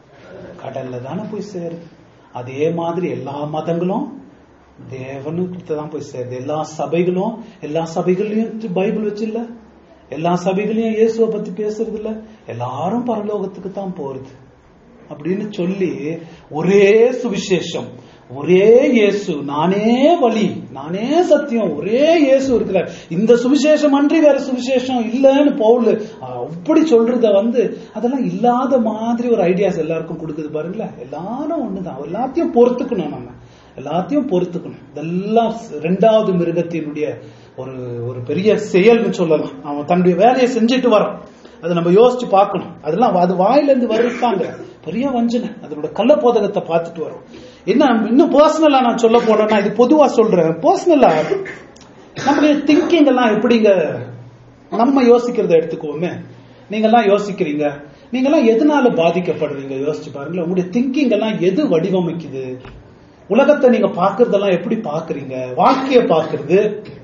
Speaker 1: கடல்ல தானே போய் சேருது அதே மாதிரி எல்லா மதங்களும் தேவனுக்கு தான் போய் சேருது எல்லா சபைகளும் எல்லா சபைகள்லயும் பைபிள் வச்சு இல்ல எல்லா சபைகளையும் இயேசுவை பத்தி பேசுறது இல்ல எல்லாரும் பரலோகத்துக்கு தான் போறது அப்படின்னு சொல்லி ஒரே சுவிசேஷம் ஒரே இயேசு நானே வழி நானே சத்தியம் ஒரே இயேசு இருக்கிற இந்த சுவிசேஷம் அன்றி வேற சுவிசேஷம் இல்லைன்னு பவுல் அப்படி சொல்றத வந்து அதெல்லாம் இல்லாத மாதிரி ஒரு ஐடியாஸ் எல்லாருக்கும் கொடுக்குது பாருங்களேன் எல்லாரும் ஒண்ணுதான் எல்லாத்தையும் பொறுத்துக்கணும் நம்ம எல்லாத்தையும் பொறுத்துக்கணும் இதெல்லாம் ரெண்டாவது மிருகத்தினுடைய ஒரு ஒரு பெரிய செயல்னு சொல்லலாம் அவன் தன்னுடைய வேலையை செஞ்சுட்டு வரான் அதை நம்ம யோசிச்சு பார்க்கணும் அதெல்லாம் அது வாயில இருந்து வருப்பாங்க பெரிய வஞ்சனை அதனோட கள்ள போதகத்தை பார்த்துட்டு வரும் என்ன இன்னும் பர்சனலா நான் சொல்ல போனேன்னா இது பொதுவா சொல்றேன் பர்சனலா நம்மளுடைய திங்கிங் எல்லாம் எப்படிங்க நம்ம யோசிக்கிறத எடுத்துக்குவோமே நீங்க எல்லாம் யோசிக்கிறீங்க நீங்க எல்லாம் எதனால பாதிக்கப்படுறீங்க யோசிச்சு பாருங்களேன் உங்களுடைய திங்கிங் எல்லாம் எது வடிவமைக்குது உலகத்தை நீங்க பாக்குறதெல்லாம் எப்படி பாக்குறீங்க வாழ்க்கைய பாக்குறது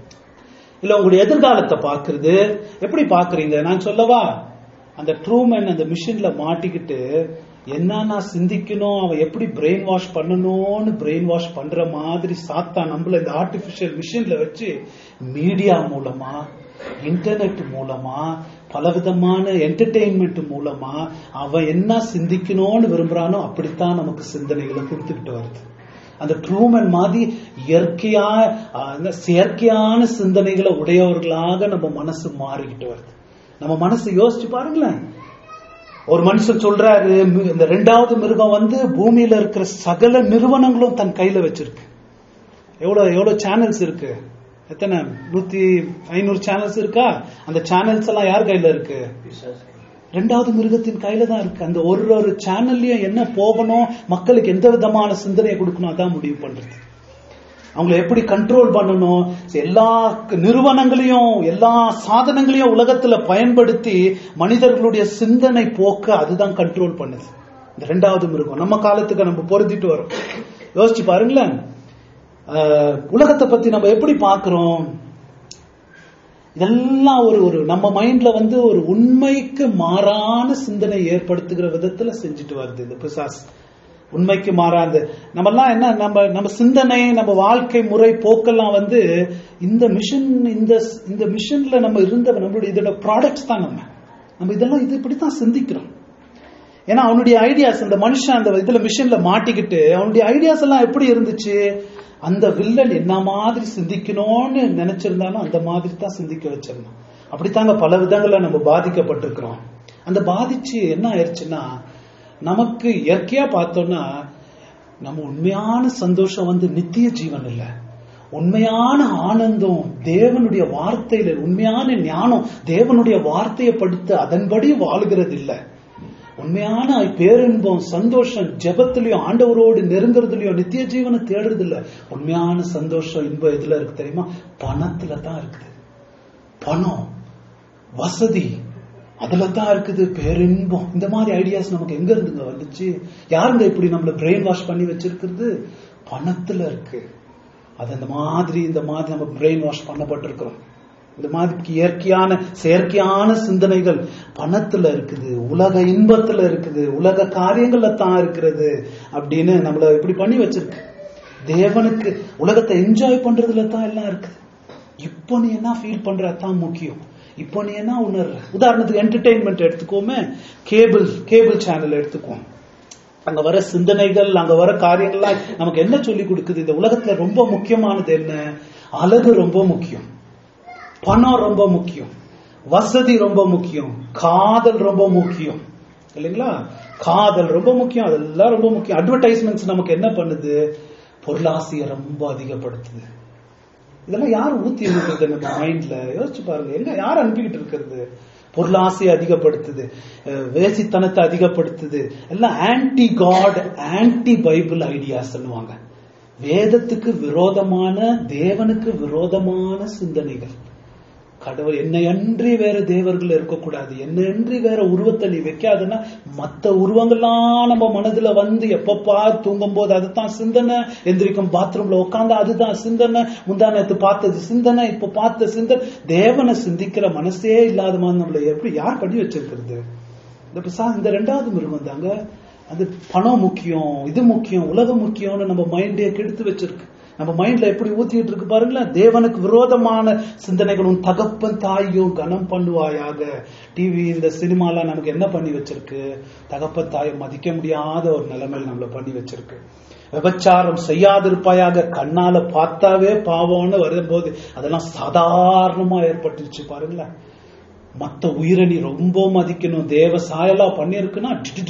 Speaker 1: இல்ல உங்களுடைய எதிர்காலத்தை பாக்குறது எப்படி பாக்குறீங்க நான் சொல்லவா அந்த ட்ரூமேன் அந்த மிஷின்ல மாட்டிக்கிட்டு என்னன்னா சிந்திக்கணும் அவன் எப்படி பிரெயின் வாஷ் பண்ணணும்னு பிரெயின் வாஷ் பண்ற மாதிரி சாத்தா நம்மள இந்த ஆர்டிபிஷியல் மிஷின்ல வச்சு மீடியா மூலமா இன்டர்நெட் மூலமா பலவிதமான என்டர்டெயின்மெண்ட் மூலமா அவன் என்ன சிந்திக்கணும்னு விரும்புறானோ அப்படித்தான் நமக்கு சிந்தனைகளை கொடுத்துக்கிட்டு வருது அந்த ட்ரூமன் மாதிரி இயற்கையா அந்த செயற்கையான சிந்தனைகளை உடையவர்களாக நம்ம மனசு மாறிக்கிட்டு வருது நம்ம மனசு யோசிச்சு பாருங்களேன் ஒரு மனுஷன் சொல்றாரு மி- இந்த ரெண்டாவது மிருகம் வந்து பூமியில இருக்கிற சகல நிறுவனங்களும் தன் கையில வச்சிருக்கு எவ்வளவு எவ்வளவு சேனல்ஸ் இருக்கு எத்தனை நூத்தி ஐநூறு சேனல்ஸ் இருக்கா அந்த சேனல்ஸ் எல்லாம் யார் கையில இருக்கு ரெண்டாவது மிருகத்தின் கையில தான் இருக்கு அந்த ஒரு ஒரு சேனல்லையும் என்ன போகணும் மக்களுக்கு எந்த விதமான சிந்தனையை கொடுக்கணும் அதான் முடிவு பண்றது அவங்களை எப்படி கண்ட்ரோல் பண்ணணும் எல்லா நிறுவனங்களையும் எல்லா சாதனங்களையும் உலகத்துல பயன்படுத்தி மனிதர்களுடைய சிந்தனை போக்க அதுதான் கண்ட்ரோல் பண்ணுது இந்த ரெண்டாவது மிருகம் நம்ம காலத்துக்கு நம்ம பொருத்திட்டு வரோம் யோசிச்சு பாருங்களேன் அஹ், உலகத்தை பத்தி நம்ம எப்படி பார்க்கிறோம் இதெல்லாம் ஒரு ஒரு நம்ம மைண்ட்ல வந்து ஒரு உண்மைக்கு மாறான சிந்தனை ஏற்படுத்துகிற விதத்துல செஞ்சுட்டு வருது இந்த பிசாஸ் உண்மைக்கு மாறாது நம்ம எல்லாம் என்ன நம்ம நம்ம சிந்தனை நம்ம வாழ்க்கை முறை போக்கெல்லாம் வந்து இந்த மிஷின் இந்த இந்த மிஷின்ல நம்ம இருந்த நம்மளுடைய இதோட ப்ராடக்ட்ஸ் தான் நம்ம நம்ம இதெல்லாம் இது இப்படித்தான் சிந்திக்கிறோம் ஏன்னா அவனுடைய ஐடியாஸ் அந்த மனுஷன் அந்த இதுல மிஷின்ல மாட்டிக்கிட்டு அவனுடைய ஐடியாஸ் எல்லாம் எப்படி இருந்துச்சு அந்த வில்லன் என்ன மாதிரி சிந்திக்கணும்னு நினைச்சிருந்தாலும் அந்த மாதிரி தான் சிந்திக்க வச்சிருந்தான் அப்படித்தாங்க பல விதங்கள்ல நம்ம பாதிக்கப்பட்டிருக்கிறோம் அந்த பாதிச்சு என்ன ஆயிடுச்சுன்னா நமக்கு இயற்கையா பார்த்தோம்னா நம்ம உண்மையான சந்தோஷம் வந்து நித்திய ஜீவன் இல்ல உண்மையான ஆனந்தம் தேவனுடைய வார்த்தையில உண்மையான ஞானம் தேவனுடைய வார்த்தையை படித்து அதன்படி வாழுகிறது இல்ல உண்மையான பேரின்பம் சந்தோஷம் ஜெபத்திலயும் ஆண்டவரோடு நெருங்குறதுலயும் நித்திய ஜீவனை தேடுறது இல்ல உண்மையான சந்தோஷம் இன்பம் எதுல இருக்கு தெரியுமா பணத்துல தான் இருக்குது பணம் வசதி அதுல தான் இருக்குது பேரின்பம் இந்த மாதிரி ஐடியாஸ் நமக்கு எங்க இருந்துங்க வந்துச்சு யாருங்க இப்படி நம்மள பிரெயின் வாஷ் பண்ணி வச்சிருக்கிறது பணத்துல இருக்கு அது அந்த மாதிரி இந்த மாதிரி நம்ம பிரெயின் வாஷ் பண்ணப்பட்டிருக்கிறோம் இந்த மாதிரி இயற்கையான செயற்கையான சிந்தனைகள் பணத்துல இருக்குது உலக இன்பத்துல இருக்குது உலக காரியங்கள்ல தான் இருக்கிறது அப்படின்னு நம்மள இப்படி பண்ணி வச்சிருக்கு தேவனுக்கு உலகத்தை என்ஜாய் பண்றதுல தான் எல்லாம் இருக்குது இப்போ நீ என்ன ஃபீல் பண்ற தான் முக்கியம் இப்போ நீ என்ன உணர்ற உதாரணத்துக்கு என்டர்டெயின்மெண்ட் எடுத்துக்கோமே கேபிள் கேபிள் சேனல் எடுத்துக்குவோம் அங்க வர சிந்தனைகள் அங்க வர காரியங்கள்லாம் நமக்கு என்ன சொல்லி கொடுக்குது இந்த உலகத்துல ரொம்ப முக்கியமானது என்ன அழகு ரொம்ப முக்கியம் பணம் ரொம்ப முக்கியம் வசதி ரொம்ப முக்கியம் காதல் ரொம்ப முக்கியம் இல்லைங்களா காதல் ரொம்ப முக்கியம் அதெல்லாம் ரொம்ப முக்கியம் அட்வர்டைஸ்மெண்ட்ஸ் நமக்கு என்ன பண்ணுது பொருளாசையை ரொம்ப அதிகப்படுத்துது இதெல்லாம் யார் ஊத்தி இருக்கிறது நம்ம மைண்ட்ல யோசிச்சு பாருங்க எங்க யார் அனுப்பிக்கிட்டு இருக்கிறது பொருளாசையை அதிகப்படுத்துது அஹ் வேசித்தனத்தை அதிகப்படுத்துது எல்லாம் anti God anti Bible ideas வேதத்துக்கு விரோதமான தேவனுக்கு விரோதமான சிந்தனைகள் கடவுள் என்னை அன்றி வேற தேவர்கள் இருக்கக்கூடாது என்னை அன்றி வேற உருவத்தை நீ வைக்காதுன்னா மத்த உருவங்கள்லாம் நம்ம மனதுல வந்து எப்பப்பா தூங்கும் போது அதுதான் சிந்தனை எந்திரிக்கும் பாத்ரூம்ல உட்காந்தா அதுதான் சிந்தனை முந்தா நேத்து பார்த்தது சிந்தனை இப்ப பார்த்த சிந்தனை தேவனை சிந்திக்கிற மனசே இல்லாத மாதிரி நம்மள எப்படி யார் பண்ணி வச்சிருக்கிறது இந்த பிசா இந்த ரெண்டாவது மிருகம் தாங்க அது பணம் முக்கியம் இது முக்கியம் உலகம் முக்கியம்னு நம்ம மைண்டே கெடுத்து வச்சிருக்கு நம்ம மைண்ட்ல எப்படி ஊத்திட்டு இருக்கு பாருங்களேன் தேவனுக்கு விரோதமான சிந்தனைகள் உன் தகப்பன் தாயும் கனம் பண்ணுவாயாக டிவி இந்த சினிமாலாம் நமக்கு என்ன பண்ணி வச்சிருக்கு தகப்பன் தாயை மதிக்க முடியாத ஒரு நிலைமையில் நம்மள பண்ணி வச்சிருக்கு விபச்சாரம் செய்யாதிருப்பாயாக கண்ணால பார்த்தாவே பாவம்னு வரும்போது அதெல்லாம் சாதாரணமா ஏற்பட்டுச்சு பாருங்களேன் மத்த உயிரை நீ ரொம்ப மதிக்கணும் தேவ சாயெல்லாம் பண்ணிருக்குன்னா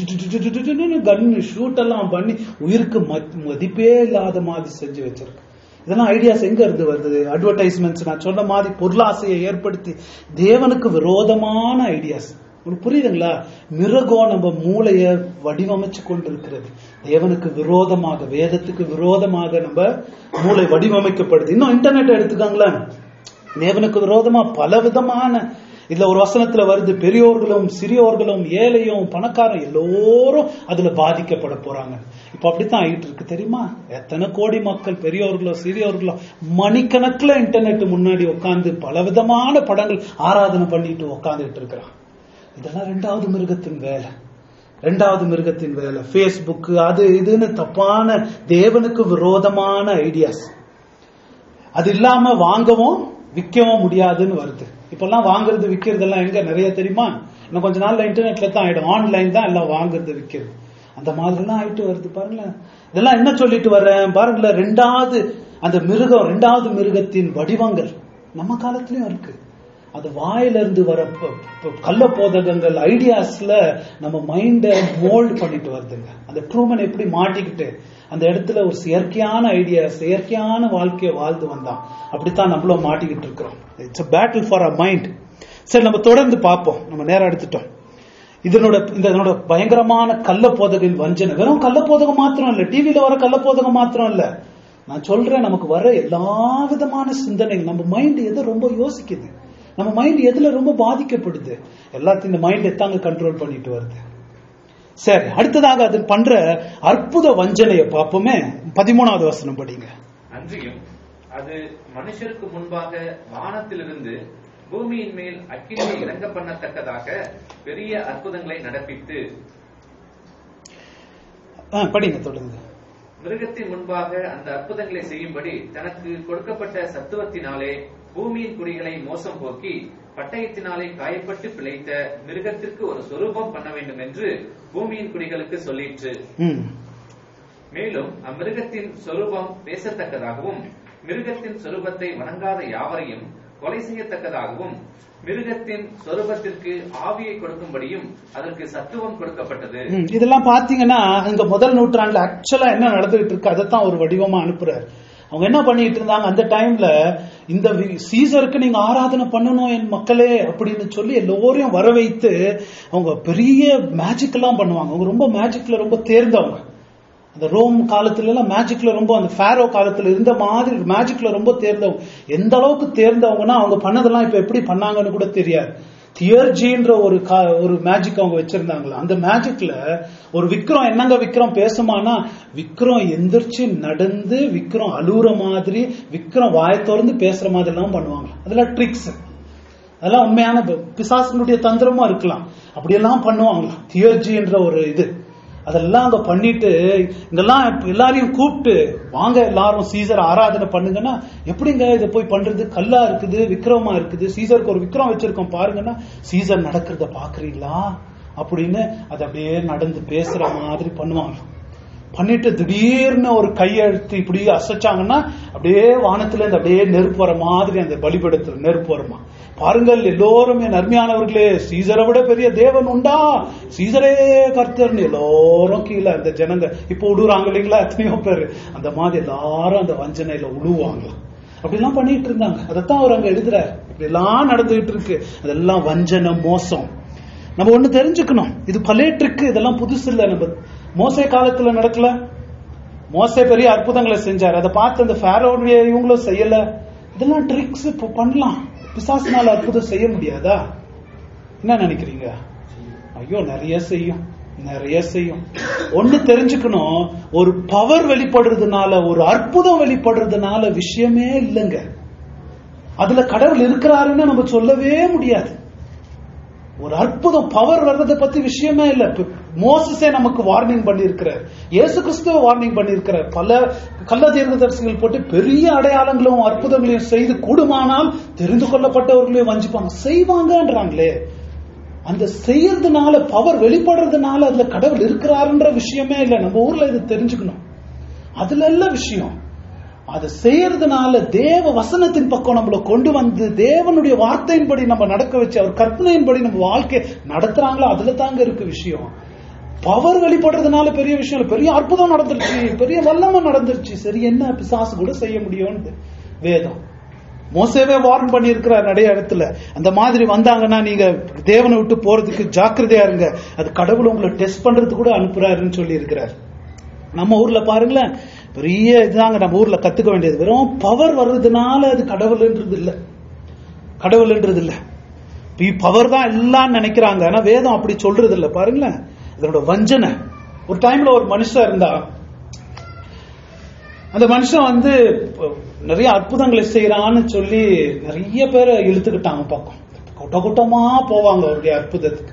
Speaker 1: கன்னு ஷூட் எல்லாம் பண்ணி உயிருக்கு மத்- மதிப்பே இல்லாத மாதிரி செஞ்சு வச்சிருக்கு இதெல்லாம் ஐடியாஸ் எங்க இருந்து வருது அட்வர்டைஸ்மெண்ட்ஸ் நான் சொன்ன மாதிரி பொருளாசையை ஏற்படுத்தி தேவனுக்கு விரோதமான ஐடியாஸ் உங்களுக்கு புரியுதுங்களா மிருகம் நம்ம மூளைய வடிவமைச்சு கொண்டிருக்கிறது தேவனுக்கு விரோதமாக வேதத்துக்கு விரோதமாக நம்ம மூளை வடிவமைக்கப்படுது இன்னும் இன்டர்நெட் எடுத்துக்காங்களேன் தேவனுக்கு விரோதமா பல விதமான இதுல ஒரு வசனத்துல வருது பெரியோர்களும் சிறியோர்களும் ஏழையும் பணக்காரன் எல்லோரும் அதுல பாதிக்கப்பட போறாங்க இப்ப அப்படித்தான் ஆயிட்டு இருக்கு தெரியுமா எத்தனை கோடி மக்கள் பெரியோர்களோ சிறியோர்களோ மணிக்கணக்குல இன்டர்நெட் முன்னாடி உட்கார்ந்து பலவிதமான படங்கள் ஆராதனை பண்ணிட்டு உட்கார்ந்துட்டு இருக்கிறான் இதெல்லாம் ரெண்டாவது மிருகத்தின் வேலை ரெண்டாவது மிருகத்தின் வேலை ஃபேஸ்புக் அது இதுன்னு தப்பான தேவனுக்கு விரோதமான ஐடியாஸ் அது இல்லாம வாங்கவும் விற்கவும் முடியாதுன்னு வருது இப்பெல்லாம் வாங்குறது விற்கிறதெல்லாம் எங்க நிறைய தெரியுமா இன்னும் கொஞ்ச நாள்ல இன்டர்நெட்ல தான் ஆயிடும் ஆன்லைன் தான் எல்லாம் வாங்குறது விற்கிறது அந்த மாதிரிலாம் ஆயிட்டு வருது பாருங்களேன் இதெல்லாம் என்ன சொல்லிட்டு வர்றேன் பாருங்களேன் ரெண்டாவது அந்த மிருகம் ரெண்டாவது மிருகத்தின் வடிவங்கள் நம்ம காலத்திலயும் இருக்கு அது வாயில இருந்து வர ப- ப- கள்ள போதகங்கள் ஐடியாஸ்ல நம்ம மைண்ட மோல்ட் பண்ணிட்டு வருதுங்க அந்த ட்ரூமன் எப்படி மாட்டிக்கிட்டு அந்த இடத்துல ஒரு செயற்கையான ஐடியா செயற்கையான வாழ்க்கையை வாழ்ந்து வந்தான் அப்படித்தான் நம்மளும் மாட்டிக்கிட்டு இருக்கிறோம் it's a battle for a mind சரி நம்ம தொடர்ந்து பார்ப்போம் நம்ம நேரம் எடுத்துட்டோம் இதனோட இந்த இதனோட பயங்கரமான கள்ள போதகின் வஞ்சனை வெறும் கள்ள போதகம் மாத்திரம் இல்ல டிவில வர கள்ள போதகம் மாத்திரம் இல்ல நான் சொல்றேன் நமக்கு வர எல்லா விதமான சிந்தனைகள் நம்ம மைண்ட் எதை ரொம்ப யோசிக்குது நம்ம மைண்ட் எதுல ரொம்ப பாதிக்கப்படுது எல்லாத்தையும் இந்த மைண்ட் எத்தாங்க கண்ட்ரோல் பண்ணிட்டு வருது சரி அடுத்ததாக அது பண்ற அற்புத வஞ்சனையை பார்ப்போமே பதிமூணாவது வசனம் படிங்க
Speaker 2: அன்றியும் அது மனுஷருக்கு முன்பாக வானத்திலிருந்து பூமியின் மேல் அக்கினியை இறங்க பண்ணத்தக்கதாக பெரிய அற்புதங்களை நடப்பித்து
Speaker 1: ஆ, படிங்க தொடர்ந்து
Speaker 2: மிருகத்தின் முன்பாக அந்த அற்புதங்களை செய்யும்படி தனக்கு கொடுக்கப்பட்ட சத்துவத்தினாலே பூமியின் குடிகளை மோசம் போக்கி பட்டயத்தினாலே காயப்பட்டு பிழைத்த மிருகத்திற்கு ஒரு சொரூபம் பண்ண வேண்டும் என்று பூமியின் குடிகளுக்கு சொல்லிற்று
Speaker 1: ம்
Speaker 2: மேலும் அம்மிருகத்தின் சொரூபம் பேசத்தக்கதாகவும் மிருகத்தின் சொரூபத்தை வணங்காத யாவரையும் கொலை செய்யத்தக்கதாகவும் மிருகத்தின் சொரூபத்திற்கு ஆவியை கொடுக்கும்படியும் அதற்கு சத்துவம் கொடுக்கப்பட்டது
Speaker 1: ம், இதெல்லாம் பாத்தீங்கன்னா இந்த முதல் நூற்றாண்டுல ஆக்சுவலா என்ன நடந்துகிட்டு இருக்கு அதைத்தான் ஒரு வடிவமா அனுப்புறாரு அவங்க என்ன பண்ணிட்டு இருந்தாங்க அந்த டைம்ல இந்த வி- சீசருக்கு நீங்க ஆராதனை பண்ணணும் என் மக்களே அப்படின்னு சொல்லி எல்லோரையும் வர வைத்து அவங்க பெரிய மேஜிக் எல்லாம் பண்ணுவாங்க அவங்க ரொம்ப மேஜிக்ல ரொம்ப தேர்ந்தவங்க அந்த ரோம் காலத்துல எல்லாம் மேஜிக்ல ரொம்ப அந்த ஃபேரோ காலத்துல இருந்த மாதிரி மேஜிக்ல ரொம்ப தேர்ந்தவங்க எந்த அளவுக்கு தேர்ந்தவங்கன்னா அவங்க பண்ணதெல்லாம் இப்ப எப்படி பண்ணாங்கன்னு கூட தெரியாது தியர்ஜின்ற ஒரு கா- ஒரு மேஜிக் அவங்க வச்சிருந்தாங்களா அந்த மேஜிக்ல ஒரு விக்ரம் என்னங்க விக்ரம் பேசுமானா விக்ரம் எந்திரிச்சு நடந்து விக்ரம் அழுகுற மாதிரி விக்ரம் வாயை திறந்து பேசுற மாதிரி எல்லாம் பண்ணுவாங்க அதெல்லாம் ட்ரிக்ஸ் அதெல்லாம் உண்மையான ப- பிசாசனுடைய தந்திரமா இருக்கலாம் அப்படியெல்லாம் பண்ணுவாங்களாம் தியர்ஜி என்ற ஒரு இது அதெல்லாம் அங்க பண்ணிட்டு இதெல்லாம் இப்ப எல்லாரையும் கூப்பிட்டு வாங்க எல்லாரும் சீசர் ஆராதனை பண்ணுங்கன்னா எப்படிங்க இதை போய் பண்றது கல்லா இருக்குது விக்ரமா இருக்குது சீசருக்கு ஒரு விக்ரம் வச்சிருக்கோம் பாருங்கன்னா சீசர் நடக்கிறத பாக்குறீங்களா அப்படின்னு அது அப்படியே நடந்து பேசுற மாதிரி பண்ணுவாங்க பண்ணிட்டு திடீர்னு ஒரு கையெழுத்து இப்படி அசைச்சாங்கன்னா அப்படியே வானத்துல இருந்து அப்படியே நெருப்பு வர மாதிரி அந்த பலிபடத்துல நெருப்பு வருமா பாருங்கள் எல்லோரும் என் அருமையானவர்களே சீசரை விட பெரிய தேவன் உண்டா சீசரே கர்த்தர்னு எல்லாரும் கீழே அந்த ஜனங்க இப்போ விடுறாங்க இல்லைங்களா எத்தனையோ பேர் அந்த மாதிரி எல்லாரும் அந்த வஞ்சனையில உழுவாங்களாம் அப்படிலாம் பண்ணிட்டு இருந்தாங்க அதைத்தான் அவர் அங்க எழுதுறாரு இப்படி எல்லாம் நடந்துகிட்டு இருக்கு அதெல்லாம் வஞ்சனை மோசம் நம்ம ஒண்ணு தெரிஞ்சுக்கணும் இது பழைய ட்ரிக்கு இதெல்லாம் புதுசு இல்ல நம்ம மோசே காலத்துல நடக்கல மோசே பெரிய அற்புதங்களை செஞ்சார் அதை பார்த்து அந்த ஃபேரோடைய இவங்களும் செய்யல இதெல்லாம் ட்ரிக்ஸ் இப்போ பண்ணலாம் பிசாசினால அற்புதம் செய்ய முடியாதா என்ன நினைக்கிறீங்க ஐயோ நிறைய செய்யும் நிறைய செய்யும் ஒண்ணு தெரிஞ்சுக்கணும் ஒரு பவர் வெளிப்படுறதுனால ஒரு அற்புதம் வெளிப்படுறதுனால விஷயமே இல்லைங்க அதுல கடவுள் இருக்கிறாருன்னு நம்ம சொல்லவே முடியாது ஒரு அற்புதம் பவர் வர்றதை பத்தி விஷயமே இல்ல மோசஸே நமக்கு வார்னிங் பண்ணியிருக்கிறார் இயேசு கிறிஸ்துவ வார்னிங் பண்ணியிருக்கிறார் பல கள்ள தீர்க்கதரிசிகள் போட்டு பெரிய அடையாளங்களும் அற்புதங்களையும் செய்து கூடுமானால் தெரிந்து கொள்ளப்பட்டவர்களையும் வஞ்சிப்பாங்க செய்வாங்கன்றாங்களே அந்த செய்யறதுனால பவர் வெளிப்படுறதுனால அதுல கடவுள் இருக்கிறாருன்ற விஷயமே இல்லை நம்ம ஊர்ல இது தெரிஞ்சுக்கணும் அதுல இல்ல விஷயம் அதை செய்யறதுனால தேவ வசனத்தின் பக்கம் நம்மள கொண்டு வந்து தேவனுடைய வார்த்தையின்படி நம்ம நடக்க வச்சு அவர் கற்பனையின்படி நம்ம வாழ்க்கை நடத்துறாங்களோ அதுல தாங்க இருக்கு விஷயம் பவர் வெளிப்படுறதுனால பெரிய விஷயம் இல்ல பெரிய அற்புதம் நடந்துருச்சு பெரிய வல்லமை நடந்துருச்சு சரி என்ன பிசாசு கூட செய்ய முடியும்னு வேதம் மோசேவே வார்ன் பண்ணியிருக்கிறார் நிறைய இடத்துல அந்த மாதிரி வந்தாங்கன்னா நீங்க தேவனை விட்டு போறதுக்கு ஜாக்கிரதையா இருங்க அது கடவுள் உங்களை டெஸ்ட் பண்றதுக்கு கூட அனுப்புறாருன்னு சொல்லி இருக்கிறார் நம்ம ஊர்ல பாருங்களேன் பெரிய இதுதாங்க நம்ம ஊர்ல கத்துக்க வேண்டியது வெறும் பவர் வர்றதுனால அது கடவுள்ன்றது இல்ல கடவுள்ன்றது இல்ல பவர் தான் எல்லாம் நினைக்கிறாங்க ஆனா வேதம் அப்படி சொல்றது இல்ல பாருங்களேன் இதனோட வஞ்சனை ஒரு டைம்ல ஒரு மனுஷன் இருந்தா அந்த மனுஷன் வந்து நிறைய அற்புதங்களை செய்யறான்னு சொல்லி நிறைய பேரை இழுத்துக்கிட்டாங்க பக்கம் கூட்ட கூட்டமா போவாங்க அவருடைய அற்புதத்துக்கு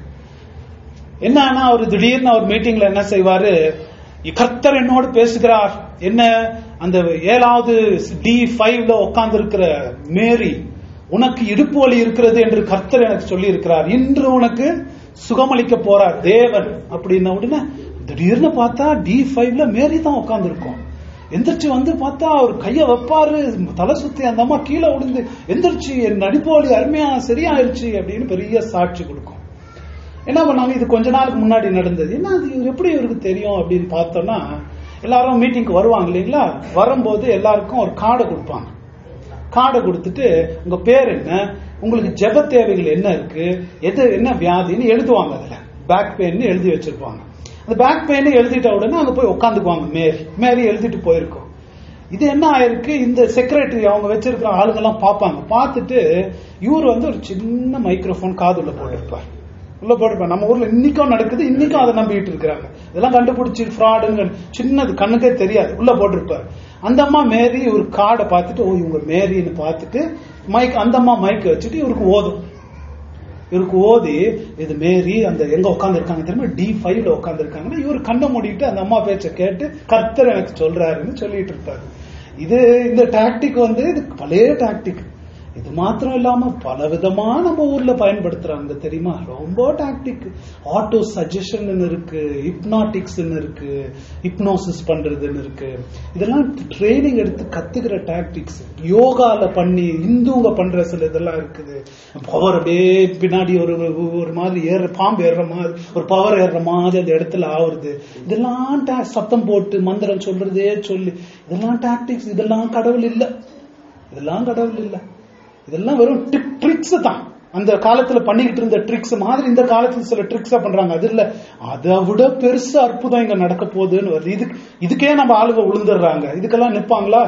Speaker 1: என்னன்னா அவர் திடீர்னு அவர் மீட்டிங்ல என்ன செய்வாரு கர்த்தர் என்னோடு பேசுகிறார் என்ன அந்த ஏழாவது டி ஃபைவ்ல உட்கார்ந்து இருக்கிற மேரி உனக்கு இடுப்பு வலி இருக்கிறது என்று கர்த்தர் எனக்கு சொல்லி இருக்கிறார் இன்று உனக்கு சுகமளிக்க போறார் தேவன் அப்படின்ன உடனே திடீர்னு பார்த்தா டி ஃபைவ்ல மேரி தான் உட்கார்ந்து இருக்கோம் எந்திரிச்சு வந்து பார்த்தா அவர் கைய வைப்பாரு தலை சுத்தி அந்த அம்மா கீழே விழுந்து எந்திரிச்சு என் நடிப்பு வலி அருமையா சரியாயிருச்சு அப்படின்னு பெரிய சாட்சி கொடுக்கும் என்ன பண்ணாங்க இது கொஞ்ச நாளுக்கு முன்னாடி நடந்தது என்ன அது எப்படி இவருக்கு தெரியும் அப்படின்னு பார்த்தோம்னா எல்லாரும் மீட்டிங்க்கு வருவாங்க இல்லைங்களா வரும்போது எல்லாருக்கும் ஒரு கார்டை கொடுப்பாங்க கார்டை கொடுத்துட்டு உங்க பேர் என்ன உங்களுக்கு ஜெப தேவைகள் என்ன இருக்கு எது என்ன வியாதின்னு எழுதுவாங்க அதுல பேக் பெயின் எழுதி வச்சிருப்பாங்க அந்த பேக் பெயின் எழுதிட்ட உடனே அங்க போய் உட்காந்துக்குவாங்க மேரி மேரி எழுதிட்டு போயிருக்கோம் இது என்ன ஆயிருக்கு இந்த செக்ரட்டரி அவங்க வச்சிருக்கிற ஆளுங்கெல்லாம் பார்ப்பாங்க பார்த்துட்டு இவர் வந்து ஒரு சின்ன மைக்ரோஃபோன் காதுல போட்டிருப்பார் உள்ள போட்டிருப்பார் நம்ம ஊர்ல இன்னைக்கும் நடக்குது இன்னைக்கும் அதை நம்பிட்டு இருக்கிறாங்க இதெல்லாம் கண்டுபிடிச்சி ஃப்ராடுங்க சின்னது கண்ணுக்கே தெரியாது உள்ள போட்டிருப்பார் அந்த அம்மா மேரி ஒரு கார்டை பார்த்துட்டு ஓ இவங்க மேரின்னு பார்த்துட்டு மைக் அந்த அம்மா மைக் வச்சுட்டு இவருக்கு ஓதும் இவருக்கு ஓதி இது மேரி அந்த எங்க உட்காந்து இருக்காங்க தெரியுமா டி ஃபைவ்ல உட்காந்து இருக்காங்கன்னா இவர் கண்ணை மூடிட்டு அந்த அம்மா பேச்ச கேட்டு கர்த்தர் எனக்கு சொல்றாருன்னு சொல்லிட்டு இருப்பாரு இது இந்த டாக்டிக் வந்து இது பழைய டாக்டிக் இது மாத்திரம் இல்லாம பல விதமா நம்ம ஊர்ல பயன்படுத்துறாங்க தெரியுமா ரொம்ப டாக்டிக் ஆட்டோ சஜஷன் இருக்கு ஹிப்னாட்டிக்ஸ் இருக்கு ஹிப்னோசிஸ் பண்றதுன்னு இருக்கு இதெல்லாம் ட்ரைனிங் எடுத்து கத்துக்கிற டாக்டிக்ஸ் யோகால பண்ணி இந்துங்க பண்ற சில இதெல்லாம் இருக்குது பவர் அப்படியே பின்னாடி ஒரு ஒரு மாதிரி ஏற பாம்பு ஏறுற மாதிரி ஒரு பவர் ஏறுற மாதிரி அந்த இடத்துல ஆகுறது இதெல்லாம் சத்தம் போட்டு மந்திரம் சொல்றதே சொல்லி இதெல்லாம் டாக்டிக்ஸ் இதெல்லாம் கடவுள் இல்ல இதெல்லாம் கடவுள் இல்லை இதெல்லாம் வெறும் ட்ரிக்ஸ் தான் அந்த காலத்துல பண்ணிக்கிட்டு இருந்த ட்ரிக்ஸ் மாதிரி இந்த காலத்துல சில ட்ரிக்ஸா பண்றாங்க அது இல்ல அதை விட பெருசு அற்புதம் இங்க நடக்க போகுதுன்னு வருது இதுக்கு இதுக்கே நம்ம ஆளுங்க விழுந்துடுறாங்க இதுக்கெல்லாம் நிப்பாங்களா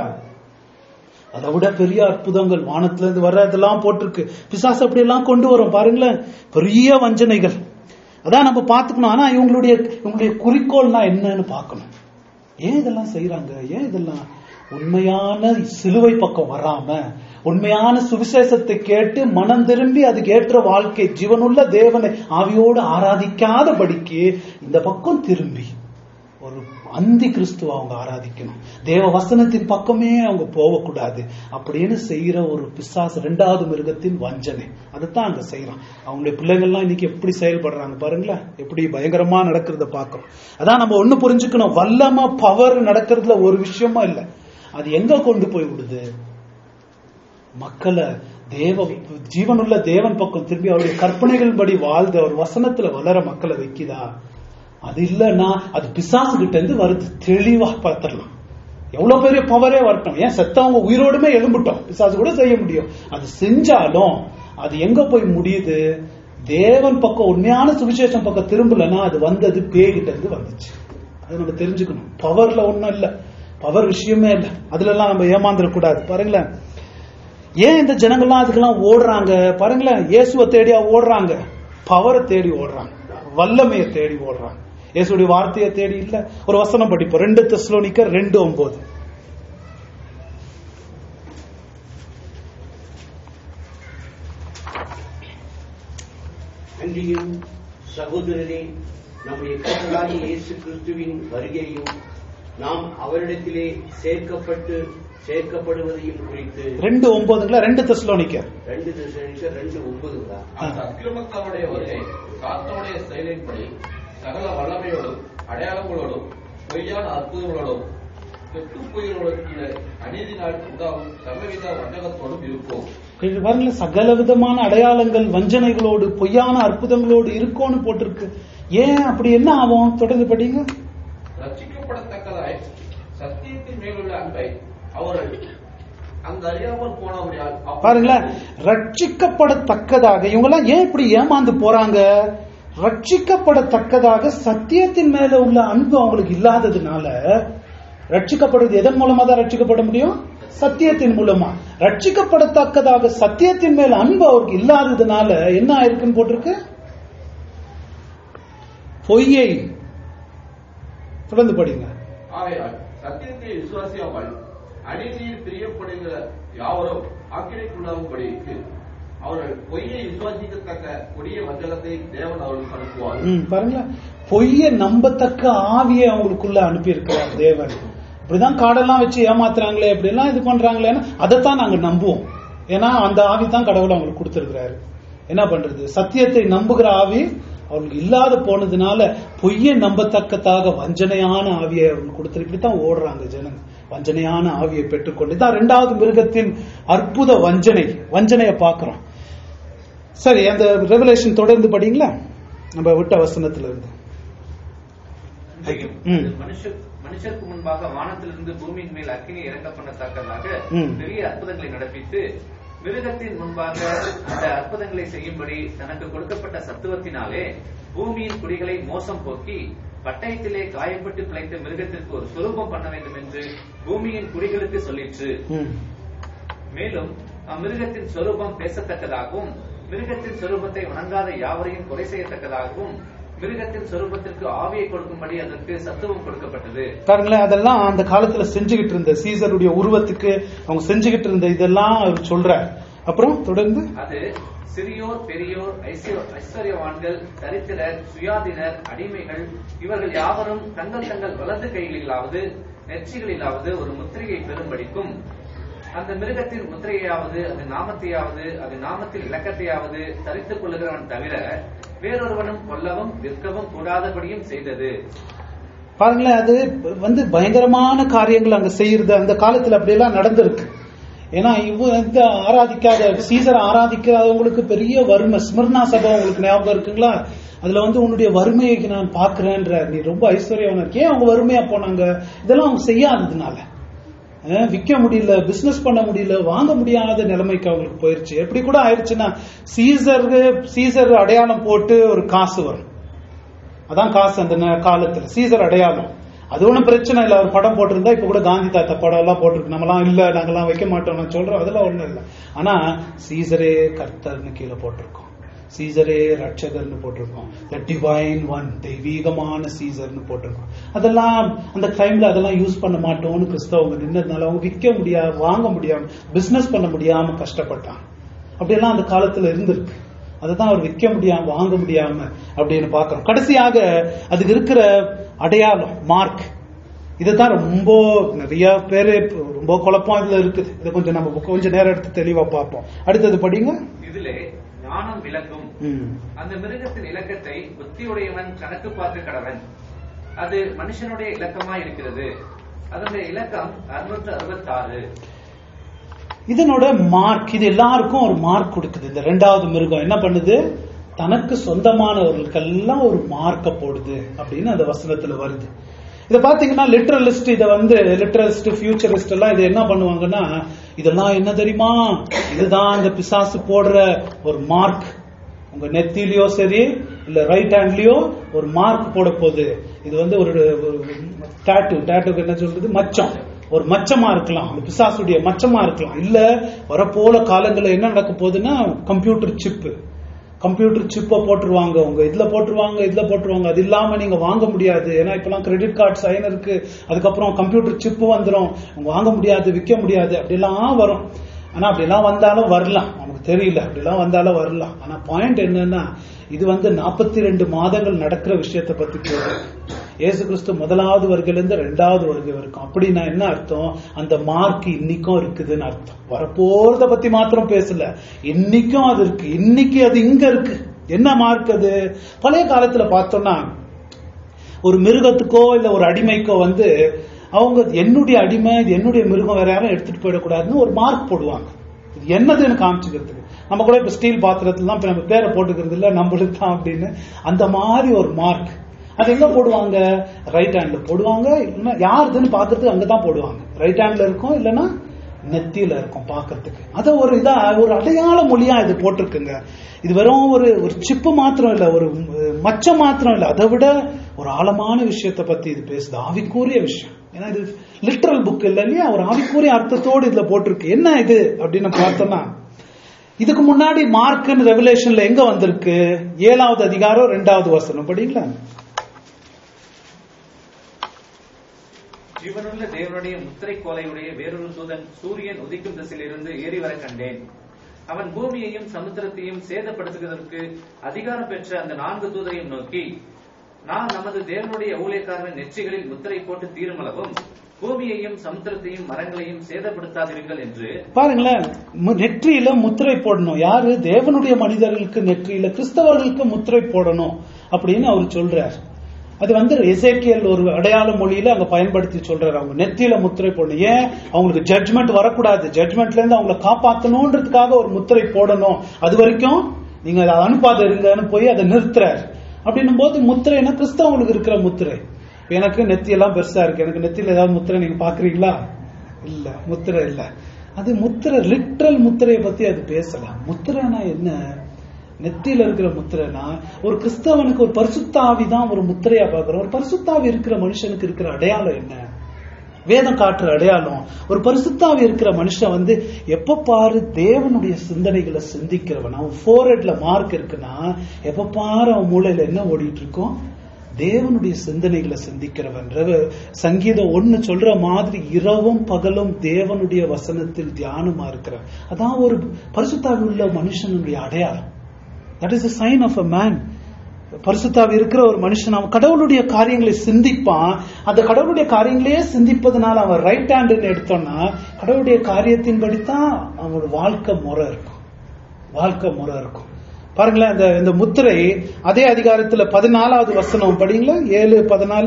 Speaker 1: அதை விட பெரிய அற்புதங்கள் வானத்துல இருந்து வர்றதெல்லாம் போட்டிருக்கு பிசாசு அப்படி எல்லாம் கொண்டு வரும் பாருங்களேன் பெரிய வஞ்சனைகள் அதான் நம்ம பாத்துக்கணும் ஆனா இவங்களுடைய இவங்களுடைய குறிக்கோள்னா என்னன்னு பார்க்கணும் ஏன் இதெல்லாம் செய்யறாங்க ஏன் இதெல்லாம் உண்மையான சிலுவை பக்கம் வராம உண்மையான சுவிசேஷத்தை கேட்டு மனம் திரும்பி அதுக்கு ஏற்ற வாழ்க்கை ஜீவனுள்ள தேவனை ஆவியோடு ஆராதிக்காதபடிக்கு இந்த பக்கம் திரும்பி ஒரு அந்தி கிறிஸ்துவ அவங்க ஆராதிக்கணும் தேவ வசனத்தின் பக்கமே அவங்க போகக்கூடாது அப்படின்னு செய்யற ஒரு பிசாசு ரெண்டாவது மிருகத்தின் வஞ்சனை அதுதான் அங்க செய்யறான் அவங்களுடைய பிள்ளைங்கள்லாம் இன்னைக்கு எப்படி செயல்படுறாங்க பாருங்களேன் எப்படி பயங்கரமா நடக்கிறத பாக்குறோம் அதான் நம்ம ஒண்ணு புரிஞ்சுக்கணும் வல்லமா பவர் நடக்கிறதுல ஒரு விஷயமா இல்லை அது எங்க கொண்டு போய் விடுது மக்களை தேவ ஜீவனுள்ள தேவன் பக்கம் திரும்பி அவருடைய கற்பனைகள் படி வாழ்ந்து அவர் வசனத்துல வளர மக்களை வைக்குதா அது இல்லைன்னா அது பிசாசு கிட்ட இருந்து வருது தெளிவா பார்த்துடலாம் எவ்வளவு பெரிய பவரே வரட்டும் ஏன் செத்தவங்க உயிரோடுமே எழும்பிட்டோம் பிசாசு கூட செய்ய முடியும் அது செஞ்சாலும் அது எங்க போய் முடியுது தேவன் பக்கம் உண்மையான சுவிசேஷம் பக்கம் திரும்பலன்னா அது வந்தது பேய்கிட்ட இருந்து வந்துச்சு அது நம்ம தெரிஞ்சுக்கணும் பவர்ல ஒண்ணும் இல்ல பவர் விஷயமே இல்ல அதுல எல்லாம் நம்ம ஏமாந்துடக்கூடாது பாருங்களேன் ஏன் இந்த ஜனங்கள்லாம் அதுக்கெல்லாம் ஓடுறாங்க பாருங்களேன் இயேசுவை தேடியா ஓடுறாங்க பவரை தேடி ஓடுறாங்க வல்லமையை தேடி ஓடுறாங்க இயேசுடைய வார்த்தையை தேடி இல்ல ஒரு வசனம் படிப்போம் ரெண்டு தெஸ்லோனிக்க ரெண்டு ஒன்பது
Speaker 4: அங்கேயும் சகோதரரே நம்முடைய கர்த்தராகிய இயேசு கிறிஸ்துவின் வருகையும் நாம் அவரிடத்திலே சேர்க்கப்பட்டு சேர்க்கப்படுவதையும் குறித்து
Speaker 1: ரெண்டு ஒன்பதுங்களா ரெண்டு தெசலோனிக்கர்
Speaker 4: ரெண்டு திசைக்கு ரெண்டு ஒன்பதுங்களா
Speaker 3: அந்த அக்கிரமத்தாருடைய வருகை சாத்தனுடைய செயலின்படி சகல வல்லமையோடும் அடையாளங்களோடும் பொய்யான அற்புதங்களோடும் கெட்டுப்பொய்களோடு அநீதினால் உண்டாகும் சகலவித வஞ்சகத்தோடும் இருக்கும்
Speaker 1: இது பாருங்க சகல விதமான அடையாளங்கள் வஞ்சனைகளோடு பொய்யான அற்புதங்களோடு இருக்கும்னு போட்டிருக்கு ஏன் அப்படி என்ன ஆகும் தொடர்ந்து படிங்க
Speaker 3: ரட்சிக்கப்படத்தக்கதாய் சத்தியத்தின் மேலுள்ள அன்பை அவர்கள் அங்கு அறியாமல் போனபடியால் அப்பொழுது
Speaker 1: பாருங்களேன் ரட்சிக்கப்படத்தக்கதாக இவங்கெல்லாம் ஏன் இப்படி ஏமாந்து போறாங்க ரட்சிக்கப்படத்தக்கதாக சத்தியத்தின் மேல உள்ள அன்பு அவங்களுக்கு இல்லாததுனால ரட்சிக்கப்படுவது எதன் மூலமா தான் ரட்சிக்கப்பட முடியும் சத்தியத்தின் மூலமா ரட்சிக்கப்படத்தக்கதாக சத்தியத்தின் மேல அன்பு அவருக்கு இல்லாததுனால என்ன ஆயிருக்குன்னு போட்டிருக்கு பொய்யை தொடர்ந்து படிங்க
Speaker 3: ஆகையால் சத்தியத்தை விசுவாசியாமல் அநீதியில் பிரியப்படுகிற யாவரும் ஆக்கிரைக்குள்ளாகும்படிக்கு அவர்கள் பொய்யை விசுவாசிக்கத்தக்க கொடிய வஞ்சகத்தை தேவன் அவர்களுக்கு அனுப்புவார்
Speaker 1: ம், பாருங்களேன் பொய்ய நம்பத்தக்க ஆவியை அவங்களுக்குள்ள அனுப்பி இருக்கிறார் தேவன் இப்படிதான் காடெல்லாம் வச்சு ஏமாத்துறாங்களே இப்படிலாம் இது பண்றாங்களேன்னு அதைத்தான் நாங்க நம்புவோம் ஏன்னா அந்த ஆவி தான் கடவுள் அவங்களுக்கு கொடுத்திருக்கிறாரு என்ன பண்றது சத்தியத்தை நம்புகிற ஆவி அவங்களுக்கு இல்லாத போனதுனால பொய்யை நம்பத்தக்கதாக வஞ்சனையான ஆவியை அவங்களுக்கு கொடுத்து இப்படித்தான் ஓடுறாங்க ஜனங்க வஞ்சனையான ஆவியை பெற்றுக்கொண்டு இதான் ரெண்டாவது மிருகத்தின் அற்புத வஞ்சனை வஞ்சனையை பார்க்கிறோம் சரி அந்த ரெவலேஷன் தொடர்ந்து படிங்களா நம்ம விட்ட வசனத்துல இருந்து
Speaker 2: இன்றையும்
Speaker 1: ம்.
Speaker 2: மனுஷர் மனுஷருக்கு முன்பாக வானத்திலிருந்து பூமியின் மேல் அக்கினி இறக்க பண்ணத்தக்கதாக
Speaker 1: ம்.
Speaker 2: பெரிய அற்புதங்களை நடப்பித்து மிருகத்தின் முன்பாக அந்த அற்புதங்களை செய்யும்படி தனக்கு கொடுக்கப்பட்ட சத்துவத்தினாலே பூமியின் குடிகளை மோசம் போக்கி பட்டயத்திலே காயப்பட்டு பிழைத்த மிருகத்திற்கு ஒரு சுரூபம் பண்ண வேண்டும் என்று பூமியின் குடிகளுக்கு சொல்லிற்று
Speaker 1: ம்.
Speaker 2: மேலும் அம்மிருகத்தின் சொரூபம் பேசத்தக்கதாகவும் மிருகத்தின் சொரூபத்தை வணங்காத யாவரையும் கொலை செய்யத்தக்கதாகவும் மிருகத்தின் சொரூபத்திற்கு ஆவியை கொடுக்கும்படி அதற்கு சத்துவம் கொடுக்கப்பட்டது
Speaker 1: பாருங்களேன் அதெல்லாம் அந்த காலத்துல செஞ்சுகிட்டு இருந்த சீசருடைய உருவத்துக்கு அவங்க செஞ்சுகிட்டு இருந்த இதெல்லாம் அவர் சொல்றார் அப்புறம் தொடர்ந்து
Speaker 2: அது சிறியோர் பெரியோர் ஐஸ்வ- ஐஸ்வர்யவான்கள் தரித்திரர் சுயாதீனர் அடிமைகள் இவர்கள் யாவரும் தங்கள் தங்கள் வலது கைகளிலாவது நெற்றிகளிலாவது ஒரு முத்திரையை பெறும்படிக்கும் அந்த மிருகத்தின் முத்திரையாவது அது நாமத்தையாவது அது நாமத்தில் இலக்கத்தையாவது தரித்துக் கொள்ளுகிறவன் தவிர வேறொருவனும் கொல்லவும் விற்கவும் கூடாதபடியும் செய்தது
Speaker 1: பாருங்களேன் அது வந்து பயங்கரமான காரியங்கள் அங்க செய்யறது அந்த காலத்துல அப்படியெல்லாம் நடந்திருக்கு ஏன்னா இவ இந்த ஆராதிக்காத சீசரை ஆராதிக்காதவங்களுக்கு பெரிய வறுமை ஸ்மிர்னா சபை உங்களுக்கு ஞாபகம் இருக்குங்களா அதுல வந்து உன்னுடைய வறுமையை நான் பாக்குறேன்ற நீ ரொம்ப ஐஸ்வர்யவனா இருக்கே அவங்க வறுமையா போனாங்க இதெல்லாம் அவங்க செய்யாததுனால அஹ் விற்க முடியல பிசினஸ் பண்ண முடியல வாங்க முடியாத நிலைமைக்கு அவங்களுக்கு போயிருச்சு எப்படி கூட ஆயிடுச்சுன்னா சீசர் சீசர் அடையாளம் போட்டு ஒரு காசு வரும் அதான் காசு அந்த நே- காலத்துல சீசர் அடையாளம் அது ஒண்ணும் பிரச்சனை இல்ல ஒரு படம் போட்டிருந்தா இப்ப கூட காந்தி தாத்தா படம் எல்லாம் போட்டிருக்கு நம்மலாம் இல்ல நாங்கெல்லாம் வைக்க மாட்டோம் நான் சொல்றோம் அதெல்லாம் ஒண்ணும் இல்ல ஆனா சீசரே கர்த்தர்னு கீழே போட்டிருக்கோம் சீசரே ரட்சகர்னு போட்டிருக்கோம் த டிவைன் ஒன் தெய்வீகமான சீசர்னு போட்டிருக்கோம் அதெல்லாம் அந்த டைம்ல அதெல்லாம் யூஸ் பண்ண மாட்டோம்னு கிறிஸ்தவங்க நின்னதுனால அவங்க விற்க முடியாது வாங்க முடியாம பிசினஸ் பண்ண முடியாம கஷ்டப்பட்டாங்க அப்படியெல்லாம் அந்த காலத்துல இருந்திருக்கு அதுதான் அவர் விற்க முடியாம வாங்க முடியாம அப்படின்னு பார்க்கிறோம் கடைசியாக அதுக்கு இருக்கிற அடையாளம் மார்க் இதுதான் ரொம்ப நிறைய பேரு ரொம்ப குழப்பம் இதுல இருக்குது இதை கொஞ்சம் நம்ம கொஞ்சம் நேரம் எடுத்து தெளிவா பார்ப்போம் அடுத்தது படிங்க
Speaker 2: இதிலே ஞானம் விளங்கும்
Speaker 1: ம்.
Speaker 2: அந்த மிருகத்தின் இலக்கத்தை புத்தியுடையவன் கணக்கு பார்க்க கடவன் அது மனுஷனுடைய இலக்கமாய் இருக்கிறது அதனுடைய இலக்கம் அறுநூற்று அறுபத்தாறு
Speaker 1: இதனோட மார்க் இது எல்லாருக்கும் ஒரு மார்க் கொடுக்குது இந்த ரெண்டாவது மிருகம் என்ன பண்ணுது தனக்கு சொந்தமானவர்களுக்கெல்லாம் ஒரு மார்க்க போடுது அப்படின்னு அந்த வசனத்துல வருது இத பாத்தீங்கன்னா லிட்ரலிஸ்ட் இத வந்து லிட்ரலிஸ்ட் ஃபியூச்சரிஸ்ட் எல்லாம் இது என்ன பண்ணுவாங்கன்னா இதெல்லாம் என்ன தெரியுமா இதுதான் இந்த பிசாசு போடுற ஒரு மார்க் உங்க நெத்திலயோ சரி இல்ல ரைட் ஹேண்ட்லயோ ஒரு மார்க் போட போகுது இது வந்து ஒரு டாட்டு டாட்டுக்கு என்ன சொல்றது மச்சம் ஒரு மச்சமா இருக்கலாம் அந்த பிசாசுடைய மச்சமா இருக்கலாம் இல்ல வரப்போல காலங்கள்ல என்ன நடக்க போகுதுன்னா கம்ப்யூட்டர் சிப்பு கம்ப்யூட்டர் சிப்பை போட்டுருவாங்க உங்க இதுல போட்டுருவாங்க இதுல போட்டுருவாங்க அது இல்லாம நீங்க வாங்க முடியாது ஏன்னா இப்பெல்லாம் கிரெடிட் கார்டு சைன் இருக்கு அதுக்கப்புறம் கம்ப்யூட்டர் சிப்பு வந்துரும் உங்க வாங்க முடியாது விற்க முடியாது அப்படிலாம் வரும் ஆனா அப்படிலாம் வந்தாலும் வரலாம் நமக்கு தெரியல அப்படிலாம் வந்தாலும் வரலாம் ஆனா பாயிண்ட் என்னன்னா இது வந்து நாற்பத்தி ரெண்டு மாதங்கள் நடக்கிற விஷயத்தை பத்தி பேசுது இயேசு கிறிஸ்து முதலாவது வருகையிலிருந்து ரெண்டாவது வருகை வரைக்கும் அப்படின்னா என்ன அர்த்தம் அந்த மார்க் இன்னைக்கும் இருக்குதுன்னு அர்த்தம் வரப்போறத பத்தி மாத்திரம் பேசல இன்னைக்கும் அது இருக்கு இன்னைக்கு அது இங்க இருக்கு என்ன மார்க் அது பழைய காலத்துல பார்த்தோம்னா ஒரு மிருகத்துக்கோ இல்ல ஒரு அடிமைக்கோ வந்து அவங்க என்னுடைய அடிமை இது என்னுடைய மிருகம் வேற யாரும் எடுத்துட்டு போயிடக்கூடாதுன்னு ஒரு மார்க் போடுவாங்க இது என்னதுன்னு காமிச்சுக்கிறதுக்கு நம்ம கூட இப்ப ஸ்டீல் பாத்திரத்துல தான் இப்ப நம்ம பேரை போட்டுக்கிறது இல்ல நம்மளுக்கு தான் அப்படின்னு அந்த மாதிரி ஒரு மார்க் அது எங்க போடுவாங்க ரைட் ஹேண்ட்ல போடுவாங்க இல்லைன்னா யாருதுன்னு பாக்குறதுக்கு அங்கதான் போடுவாங்க ரைட் ஹேண்ட்ல இருக்கும் இல்லைன்னா நெத்தியில இருக்கும் பாக்குறதுக்கு அத ஒரு இதா ஒரு அடையாள மொழியா இது போட்டிருக்குங்க இது வெறும் ஒரு ஒரு சிப்பு மாத்திரம் இல்ல ஒரு மச்சம் மாத்திரம் இல்ல அதை விட ஒரு ஆழமான விஷயத்தை பத்தி இது பேசுது ஆவிக்கூறிய விஷயம் ஏன்னா இது லிட்ரல் புக் இல்ல இல்லையா ஒரு ஆவிக்கூறிய அர்த்தத்தோடு இதுல போட்டிருக்கு என்ன இது அப்படின்னு பார்த்தோம்னா இதுக்கு முன்னாடி மார்க்னு ரெவலேஷன்ல எங்க வந்திருக்கு ஏழாவது அதிகாரம் ரெண்டாவது வசனம் படிங்களா
Speaker 2: ஜீவனுள்ள தேவனுடைய முத்திரை கோலையுடைய வேறொரு தூதன் சூரியன் உதிக்கும் திசையிலிருந்து ஏறி வர கண்டேன் அவன் பூமியையும் சமுத்திரத்தையும் சேதப்படுத்துவதற்கு அதிகாரம் பெற்ற அந்த நான்கு தூதரையும் நோக்கி நான் நமது தேவனுடைய ஊழியக்காரன் நெற்றிகளில் முத்திரை போட்டு தீருமளவும் பூமியையும் சமுத்திரத்தையும் மரங்களையும் சேதப்படுத்தாதீர்கள் என்று
Speaker 1: பாருங்களேன் மு- நெற்றியில முத்திரை போடணும் யாரு தேவனுடைய மனிதர்களுக்கு நெற்றியில கிறிஸ்தவர்களுக்கு முத்திரை போடணும் அப்படின்னு அவர் சொல்றார் அது வந்து எசேக்கியல் ஒரு அடையாள மொழியில அங்க பயன்படுத்தி சொல்றாரு அவங்க நெத்தியில முத்திரை போடணும் ஏன் அவங்களுக்கு ஜட்ஜ்மெண்ட் வரக்கூடாது ஜட்ஜ்மெண்ட்ல இருந்து அவங்களை காப்பாத்தணும்ன்றதுக்காக ஒரு முத்திரை போடணும் அது வரைக்கும் நீங்க அதை அனுப்பாத இருங்கன்னு போய் அதை நிறுத்துறாரு அப்படின்னும் போது முத்திரைனா கிறிஸ்தவங்களுக்கு இருக்கிற முத்திரை இப்ப எனக்கு நெத்தி எல்லாம் பெருசா இருக்கு எனக்கு நெத்தியில ஏதாவது முத்திரை நீங்க பாக்குறீங்களா இல்ல முத்திரை இல்ல அது முத்திரை லிட்ரல் முத்திரையை பத்தி அது பேசல முத்திரைனா என்ன நெத்தியில இருக்கிற முத்திரைனா ஒரு கிறிஸ்தவனுக்கு ஒரு பரிசுத்தாவி தான் ஒரு முத்திரையா பார்க்கிறோம் ஒரு பரிசுத்தாவி இருக்கிற மனுஷனுக்கு இருக்கிற அடையாளம் என்ன வேதம் காட்டுற அடையாளம் ஒரு பரிசுத்தாவி இருக்கிற மனுஷன் வந்து எப்ப பாரு தேவனுடைய சிந்தனைகளை சிந்திக்கிறவன் அவன் ஃபோர்ஹெட்ல மார்க் இருக்குன்னா எப்ப பாரு அவன் மூளையில என்ன ஓடிட்டு இருக்கும் தேவனுடைய சிந்தனைகளை சிந்திக்கிறவன் ரெவ- சங்கீதம் ஒண்ணு சொல்ற மாதிரி இரவும் பகலும் தேவனுடைய வசனத்தில் தியானமா இருக்கிறவன் அதான் ஒரு பரிசுத்தாவி உள்ள மனுஷனுடைய அடையாளம் that is a sign of a man பரிசுத்தாவி இருக்கிற ஒரு மனுஷன் அவன் கடவுளுடைய காரியங்களை சிந்திப்பான் அந்த கடவுளுடைய காரியங்களையே சிந்திப்பதனால அவன் ரைட் ஹேண்டுன்னு எடுத்தோம்னா கடவுளுடைய காரியத்தின்படி தான் அவனோட வாழ்க்கை முறை இருக்கும் வாழ்க்கை முறை இருக்கும் பாருங்களேன் இந்த இந்த முத்திரை அதே அதிகாரத்துல பதினாலாவது வசனம் படிங்களா ஏழு பதினாலு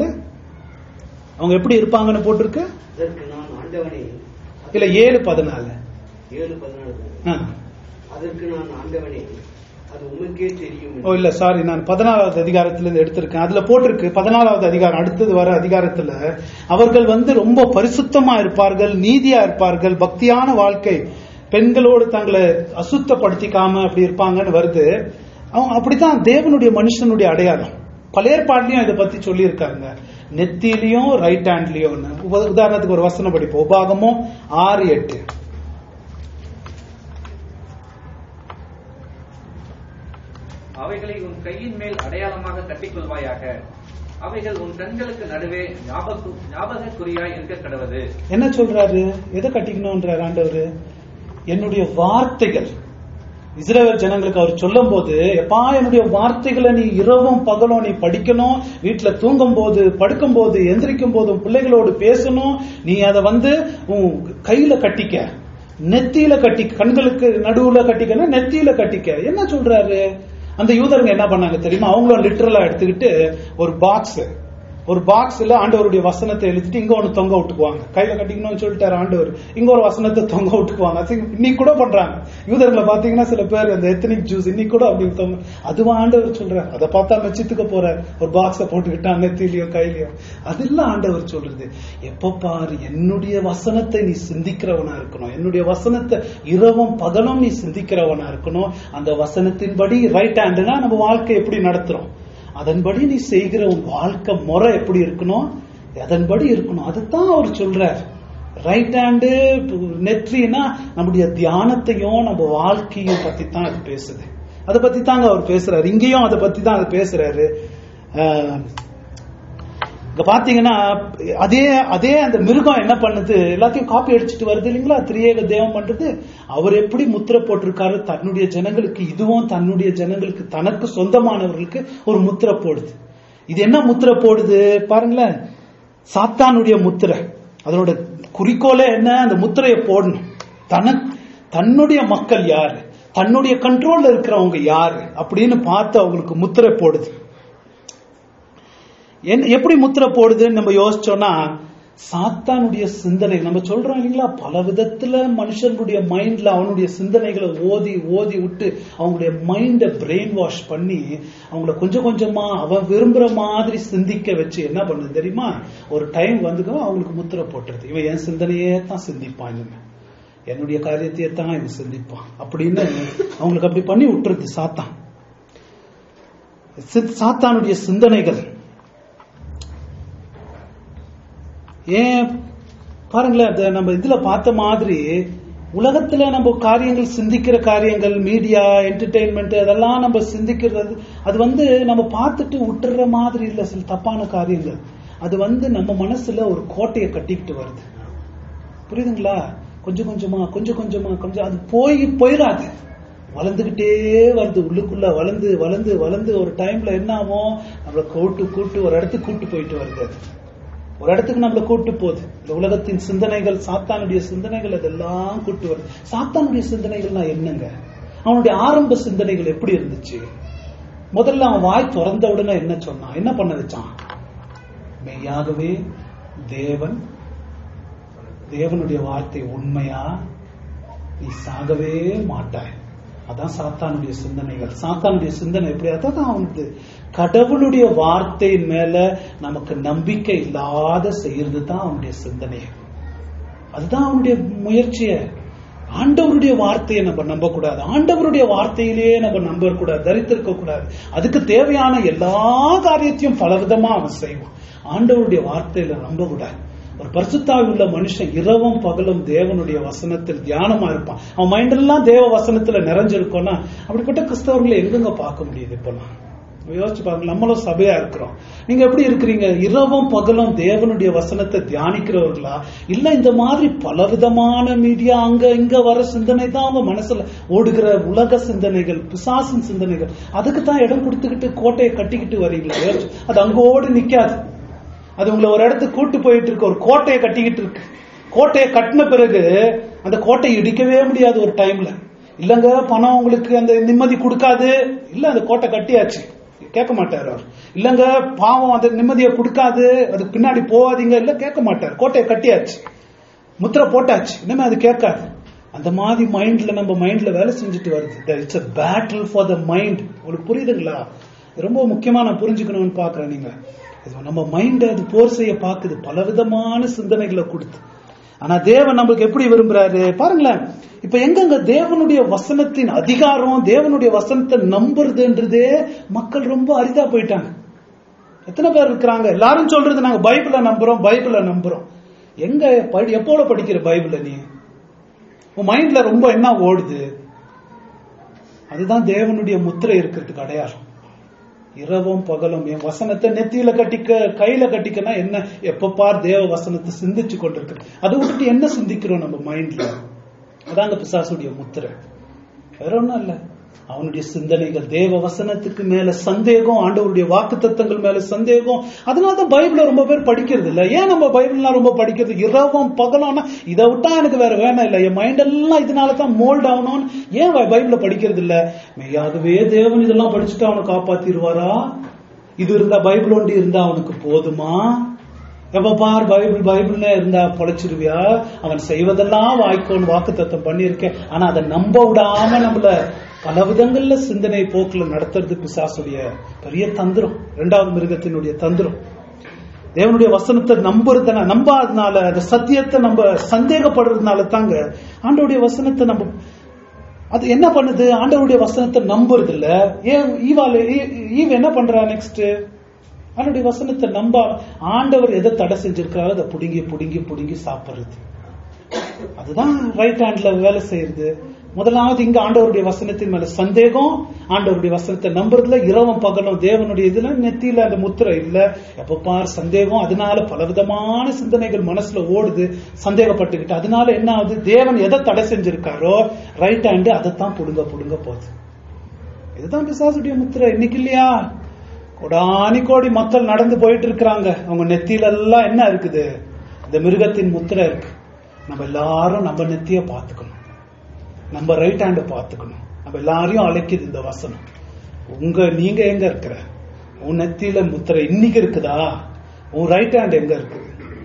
Speaker 1: அவங்க எப்படி இருப்பாங்கன்னு போட்டிருக்கு
Speaker 4: அதற்கு நான் ஆண்டவனே
Speaker 1: இல்ல ஏழு பதினாலு
Speaker 4: ஏழு பதினாலு
Speaker 1: ஆ.
Speaker 4: அதற்கு நான் ஆண்டவனே அது உமக்கே தெரியும்
Speaker 1: ஓ இல்ல சாரி நான் பதினாலாவது அதிகாரத்துல இருந்து எடுத்திருக்கேன் அதுல போட்டிருக்கு பதினாலாவது அதிகாரம் அடுத்தது வர அதிகாரத்துல அவர்கள் வந்து ரொம்ப பரிசுத்தமா இருப்பார்கள் நீதியா இருப்பார்கள் பக்தியான வாழ்க்கை பெண்களோடு தங்களை அசுத்தப்படுத்திக்காம அப்படி இருப்பாங்கன்னு வருது அவங்க அப்படித்தான் தேவனுடைய மனுஷனுடைய அடையாளம் பழைய ஏற்பாடுலயும் இதை பத்தி சொல்லியிருக்காங்க நெத்திலையும் ரைட் ஹேண்ட்லயும் உதாரணத்துக்கு ஒரு வசனம் படிப்போம் உபாகமும் ஆறு எட்டு
Speaker 2: அவைகளை உன் கையின் மேல் அடையாளமாக கட்டிக்கொள்வாயாக அவைகள் உன் கண்களுக்கு நடுவே ஞாபக ஞாபகக்குறியாய் இருக்க கடவது
Speaker 1: என்ன சொல்றாரு எதை கட்டிக்கணும்ன்றார் ஆண்டவர் என்னுடைய வார்த்தைகள் இஸ்ரேல் ஜனங்களுக்கு அவர் சொல்லும் போது எப்பா என்னுடைய வார்த்தைகளை நீ இரவும் பகலும் நீ படிக்கணும் வீட்டுல தூங்கும் போது படுக்கும் போது எந்திரிக்கும் போது உன் பிள்ளைகளோடு பேசணும் நீ அதை வந்து உன் கையில கட்டிக்க நெத்தியில கட்டி கண்களுக்கு நடுவுல கட்டிக்கணும் நெத்தியில கட்டிக்க என்ன சொல்றாரு அந்த யூதருங்க என்ன பண்ணாங்க தெரியுமா அவங்களும் லிட்டரலா எடுத்துக்கிட்டு ஒரு பாக்ஸ் ஒரு பாக்ஸ்ல ஆண்டவருடைய வசனத்தை எழுதிட்டு இங்க ஒண்ணு தொங்க விட்டுக்குவாங்க கையில கட்டிக்கணும்னு சொல்லிட்டாரு ஆண்டவர் இங்க ஒரு வசனத்தை தொங்க விட்டுக்குவாங்க அது இன்னைக்கு கூட பண்றாங்க யூதர்களை பாத்தீங்கன்னா சில பேர் அந்த எத்தனிக் ஜூஸ் இன்னைக்கு கூட அப்படி தொங்க அதுவா ஆண்டவர் சொல்றாரு அதை பார்த்தா மெச்சித்துக்க போற ஒரு பாக்ஸ போட்டுக்கிட்டாங்க நெத்திலையும் கையிலயும் அதெல்லாம் ஆண்டவர் சொல்றது எப்ப பாரு என்னுடைய வசனத்தை நீ சிந்திக்கிறவனா இருக்கணும் என்னுடைய வசனத்தை இரவும் பகலும் நீ சிந்திக்கிறவனா இருக்கணும் அந்த வசனத்தின்படி ரைட் ஹேண்டுனா நம்ம வாழ்க்கை எப்படி நடத்துறோம் அதன்படி நீ செய்கிற உன் வாழ்க்கை முறை எப்படி இருக்கணும் அதன்படி இருக்கணும் அதைத்தான் அவர் சொல்றார் ரைட் ஹேண்டு நெற்றினா நம்முடைய தியானத்தையும் நம்ம வாழ்க்கையும் பத்தி தான் அது பேசுது அதை பத்தி தாங்க அவர் பேசுறாரு இங்கேயும் அதை பத்தி தான் அது பேசுறாரு ஆஹ், இங்க பாத்தீங்கன்னா அதே அதே அந்த மிருகம் என்ன பண்ணுது எல்லாத்தையும் காப்பி அடிச்சிட்டு வருது இல்லைங்களா திரியேக தேவம் பண்றது அவர் எப்படி முத்திரை போட்டிருக்காரு தன்னுடைய ஜனங்களுக்கு இதுவும் தன்னுடைய ஜனங்களுக்கு தனக்கு சொந்தமானவர்களுக்கு ஒரு முத்திரை போடுது இது என்ன முத்திரை போடுது பாருங்களேன் சாத்தானுடைய முத்திரை அதனோட குறிக்கோளே என்ன அந்த முத்திரையை போடணும் தன தன்னுடைய மக்கள் யாரு தன்னுடைய கண்ட்ரோல்ல இருக்கிறவங்க யாரு அப்படின்னு பார்த்து அவங்களுக்கு முத்திரை போடுது என்ன- எப்படி முத்திரை போடுதுன்னு நம்ம யோசிச்சோம்னா சாத்தானுடைய சிந்தனை நம்ம சொல்றோம் இல்லைங்களா பல விதத்துல மனுஷனுடைய மைண்ட்ல அவனுடைய சிந்தனைகளை ஓதி ஓதி விட்டு அவங்களுடைய மைண்ட பிரெயின் வாஷ் பண்ணி அவங்கள கொஞ்சம் கொஞ்சமா அவன் விரும்புற மாதிரி சிந்திக்க வச்சு என்ன பண்ணுது தெரியுமா ஒரு டைம் வந்துக்கோ அவங்களுக்கு முத்திரை போட்டுருது இவன் என் சிந்தனையே தான் சிந்திப்பான் இனிமே என்னுடைய காரியத்தையே தான் இவன் சிந்திப்பான் அப்படின்னு அவங்களுக்கு அப்படி பண்ணி விட்டுருது சாத்தான் சி- சாத்தானுடைய சிந்தனைகள் ஏன் பாருங்களேன் அதை நம்ம இதுல பார்த்த மாதிரி உலகத்துல நம்ம காரியங்கள் சிந்திக்கிற காரியங்கள் மீடியா என்டர்டெயின்மெண்ட் அதெல்லாம் நம்ம சிந்திக்கிறது அது வந்து நம்ம பார்த்துட்டு விட்டுற மாதிரி இல்ல சில தப்பான காரியங்கள் அது வந்து நம்ம மனசுல ஒரு கோட்டையை கட்டிக்கிட்டு வருது புரியுதுங்களா கொஞ்சம் கொஞ்சமா கொஞ்சம் கொஞ்சமா கொஞ்சம் அது போய் போயிடாது வளர்ந்துகிட்டே வருது உள்ளுக்குள்ள வளர்ந்து வளர்ந்து வளர்ந்து ஒரு டைம்ல என்ன ஆகும் நம்மள கூட்டு கூட்டு ஒரு இடத்துக்கு கூட்டு போயிட்டு வருது அது ஒரு இடத்துக்கு நம்மள கூட்டு போகுது இந்த உலகத்தின் சிந்தனைகள் சாத்தானுடைய சிந்தனைகள் அதெல்லாம் கூட்டு வருது சாத்தானுடைய சிந்தனைகள்னா என்னங்க அவனுடைய ஆரம்ப சிந்தனைகள் எப்படி இருந்துச்சு முதல்ல அவன் வாய் திறந்த உடனே என்ன சொன்னான் என்ன பண்ண வச்சான் மெய்யாகவே தேவன் தேவனுடைய வார்த்தை உண்மையா நீ சாகவே மாட்டாய் அதான் சாத்தானுடைய சிந்தனைகள் சாத்தானுடைய சிந்தனை எப்படி அதான் அவனுக்கு கடவுளுடைய வார்த்தையின் மேல நமக்கு நம்பிக்கை இல்லாத செய்யறது தான் அவனுடைய சிந்தனை அதுதான் அவனுடைய முயற்சிய ஆண்டவருடைய வார்த்தையை நம்ம நம்ப கூடாது ஆண்டவருடைய வார்த்தையிலேயே நம்ம நம்ப கூடாது தரித்திருக்க கூடாது அதுக்கு தேவையான எல்லா காரியத்தையும் பலவிதமா அவன் செய்வான் ஆண்டவருடைய வார்த்தையில நம்ப கூடாது ஒரு பரிசுத்தாவி உள்ள மனுஷன் இரவும் பகலும் தேவனுடைய வசனத்தில் தியானமா இருப்பான் அவன் மைண்டெல்லாம் தேவ வசனத்துல நிறைஞ்சிருக்கும்னா அப்படிப்பட்ட கிறிஸ்தவர்களை எங்கெங்க பார்க்க முடியுது இப்பெல்லாம் யோசிச்சு பாருங்க நம்மளும் சபையா இருக்கிறோம் நீங்க எப்படி இருக்கிறீங்க இரவும் பகலும் தேவனுடைய வசனத்தை தியானிக்கிறவர்களா இல்ல இந்த மாதிரி பலவிதமான மீடியா அங்க இங்க வர சிந்தனை தான் அவங்க மனசுல ஓடுகிற உலக சிந்தனைகள் பிசாசின் சிந்தனைகள் அதுக்கு தான் இடம் கொடுத்துக்கிட்டு கோட்டையை கட்டிக்கிட்டு வரீங்களா யோசிச்சு. அது அங்கோடு நிக்காது அது உங்களை ஒரு இடத்துக்கு கூட்டு போயிட்டு இருக்கு ஒரு கோட்டையை கட்டிக்கிட்டு இருக்கு கோட்டையை கட்டின பிறகு அந்த கோட்டையை இடிக்கவே முடியாது ஒரு டைம்ல இல்லங்க பணம் உங்களுக்கு அந்த நிம்மதி கொடுக்காது இல்ல அந்த கோட்டை கட்டியாச்சு கேட்க மாட்டார் அவர் இல்லங்க பாவம் அந்த நிம்மதியை கொடுக்காது அதுக்கு பின்னாடி போகாதீங்க இல்ல கேட்க மாட்டார் கோட்டையை கட்டியாச்சு முத்திரை போட்டாச்சு இனிமே அது கேட்காது அந்த மாதிரி மைண்ட்ல நம்ம மைண்ட்ல வேலை செஞ்சுட்டு வருது it's a battle for the mind உங்களுக்கு புரியுதுங்களா ரொம்ப முக்கியமா நான் புரிஞ்சுக்கணும்னு பாக்குறேன் நீங்க இது நம்ம மைண்ட் அது போர் செய்ய பாக்குது பலவிதமான சிந்தனைகளை கொடுத்து ஆனா தேவன் நம்மளுக்கு எப்படி விரும்புறாரு பாருங்களேன் இப்ப எங்கங்க தேவனுடைய வசனத்தின் அதிகாரம் தேவனுடைய வசனத்தை நம்புறதுன்றதே மக்கள் ரொம்ப அரிதா போயிட்டாங்க எத்தனை பேர் இருக்கிறாங்க எல்லாரும் சொல்றது நாங்க பைபிளை நம்புறோம் பைபிளை நம்புறோம் எங்க படி எப்போல படிக்கிற பைபிள நீ உன் மைண்ட்ல ரொம்ப என்ன ஓடுது அதுதான் தேவனுடைய முத்திரை இருக்கிறதுக்கு அடையாளம் இரவும் பகலும் என் வசனத்தை நெத்தியில கட்டிக்க கையில கட்டிக்கனா என்ன எப்ப பார் தேவ வசனத்தை சிந்திச்சு கொண்டிருக்கு அதை விட்டுட்டு என்ன சிந்திக்கிறோம் நம்ம மைண்ட்ல அதாங்க பிசாசுடைய முத்திரை வேற ஒண்ணும் இல்ல அவனுடைய சிந்தனைகள் தேவ வசனத்துக்கு மேல சந்தேகம் ஆண்டவருடைய வாக்கு தத்தங்கள் மேல சந்தேகம் அதனாலதான் பைபிள ரொம்ப பேர் படிக்கிறது இல்ல ஏன் நம்ம பைபிள்லாம் ரொம்ப படிக்கிறது இரவும் பகலும்னா இதை விட்டா எனக்கு வேற வேணாம் இல்ல என் மைண்ட் எல்லாம் இதனால தான் மோல்ட் ஆகணும்னு ஏன் பைபிள படிக்கிறது இல்ல மெய்யாகவே தேவன் இதெல்லாம் படிச்சுட்டு அவனை காப்பாத்திடுவாரா இது இருந்தா பைபிள் ஒண்டி இருந்தா அவனுக்கு போதுமா எப்ப பார் பைபிள் பைபிள்னே இருந்தா பொழைச்சிருவியா அவன் செய்வதெல்லாம் வாய்க்கோன்னு வாக்கு தத்தம் பண்ணியிருக்கேன் ஆனா அதை நம்ப விடாம நம்மள பல விதங்கள்ல சிந்தனை போக்குல நடத்துறது பிசாசுடைய பெரிய தந்திரம் இரண்டாவது மிருகத்தினுடைய தந்திரம் தேவனுடைய வசனத்தை நம்புறதுனா நம்பாதனால அந்த சத்தியத்தை நம்ம சந்தேகப்படுறதுனால தாங்க ஆண்டவருடைய வசனத்தை நம்ம அது என்ன பண்ணுது ஆண்டவருடைய வசனத்தை நம்புறது இல்ல ஏன் ஈவால ஈவ் என்ன பண்றா நெக்ஸ்ட் அவனுடைய வசனத்தை நம்ப ஆண்டவர் எதை தடை செஞ்சிருக்காரோ அதை புடுங்கி புடுங்கி புடுங்கி சாப்பிடுறது அதுதான் ரைட் ஹேண்ட்ல வேலை செய்யறது முதலாவது இங்க ஆண்டவருடைய வசனத்தின் மேல சந்தேகம் ஆண்டவருடைய வசனத்தை நம்புறதுல இரவும் பகலும் தேவனுடைய இதுல நெத்தியில அந்த முத்திரை இல்ல எப்ப பார் சந்தேகம் அதனால பலவிதமான சிந்தனைகள் மனசுல ஓடுது சந்தேகப்பட்டுக்கிட்டு அதனால என்ன ஆகுது தேவன் எதை தடை செஞ்சிருக்காரோ ரைட் ஹேண்டு அதைத்தான் புடுங்க புடுங்க போகுது இதுதான் பிசாசுடைய முத்திரை இன்னைக்கு இல்லையா கோடானி கோடி மக்கள் நடந்து போயிட்டு இருக்கிறாங்க அவங்க நெத்தியில எல்லாம் என்ன இருக்குது இந்த மிருகத்தின் முத்திரை இருக்கு நம்ம எல்லாரும் நம்ம நெத்திய பார்த்துக்கணும் நம்ம ரைட் ஹேண்ட பார்த்துக்கணும் நம்ம எல்லாரையும் அழைக்குது இந்த வசனம் உங்க நீங்க எங்க இருக்கிற உன் நெத்தியில முத்திரை இன்னைக்கு இருக்குதா உன் ரைட் ஹேண்ட் எங்க இருக்குது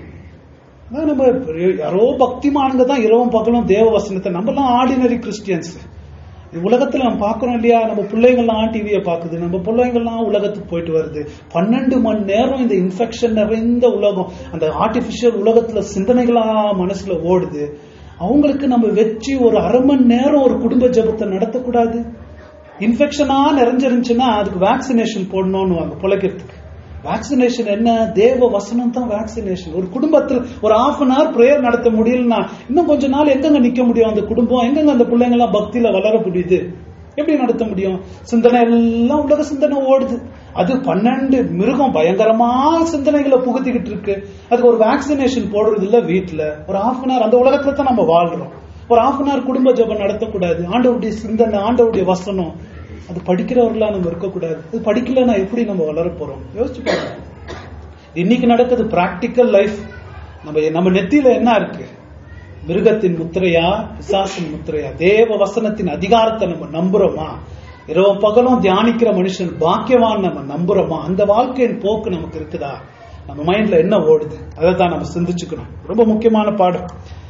Speaker 1: அதான் நம்ம யாரோ பக்திமானுங்க தான் இரவும் பகலும் தேவ வசனத்தை நம்மலாம் ஆர்டினரி கிறிஸ்டியன்ஸ் உலகத்துல நம்ம பார்க்கறோம் இல்லையா நம்ம பிள்ளைங்கள்லாம் டிவியை பார்க்குது நம்ம பிள்ளைங்கள்லாம் உலகத்துக்கு போயிட்டு வருது பன்னெண்டு மணி நேரம் இந்த இன்ஃபெக்ஷன் நிறைந்த உலகம் அந்த ஆர்டிபிஷியல் உலகத்துல சிந்தனைகளா மனசுல ஓடுது அவங்களுக்கு நம்ம வச்சு ஒரு அரை மணி நேரம் ஒரு குடும்ப ஜபத்தை நடத்தக்கூடாது இன்ஃபெக்ஷனா நிறைஞ்சிருந்துச்சுன்னா அதுக்கு வேக்சினேஷன் போடணும்னு வாங்க பிழைக்கிறதுக்கு வேக்சினேஷன் என்ன தேவ வசனம் தான் வேக்சினேஷன் ஒரு குடும்பத்தில் ஒரு ஹாஃப் அன் ஹவர் ப்ரேயர் நடத்த முடியலன்னா இன்னும் கொஞ்ச நாள் எங்கங்க நிக்க முடியும் அந்த குடும்பம் எங்கங்க அந்த பிள்ளைங்க எல்லாம் பக்தியில வளர முடியுது எப்படி நடத்த முடியும் சிந்தனை எல்லாம் உலக சிந்தனை ஓடுது அது பன்னெண்டு மிருகம் பயங்கரமா சிந்தனைகளை புகுத்திக்கிட்டு இருக்கு அதுக்கு ஒரு வேக்சினேஷன் போடுறது இல்ல வீட்டுல ஒரு ஹாஃப் அன் ஹவர் அந்த உலகத்துல தான் நம்ம வாழ்றோம் ஒரு ஹாஃப் அன் ஹவர் குடும்ப ஜபம் நடத்தக்கூடாது ஆண்டவருடைய சிந்தனை ஆண்டவருடைய வசனம் அது படிக்கிறவர்களா நம்ம இருக்கக்கூடாது அது படிக்கலன்னா எப்படி நம்ம வளர போறோம் யோசிச்சு பாருங்க இன்னைக்கு நடக்குது பிராக்டிக்கல் லைஃப் நம்ம நம்ம நெத்தியில என்ன இருக்கு மிருகத்தின் முத்திரையா பிசாசின் முத்திரையா தேவ வசனத்தின் அதிகாரத்தை நம்ம நம்புறோமா இரவு பகலும் தியானிக்கிற மனுஷன் பாக்கியவான் நம்ம நம்புறோமா அந்த வாழ்க்கையின் போக்கு நமக்கு இருக்குதா நம்ம மைண்ட்ல என்ன ஓடுது அதை தான் நம்ம சிந்திச்சுக்கணும் ரொம்ப முக்கியமான பாடம்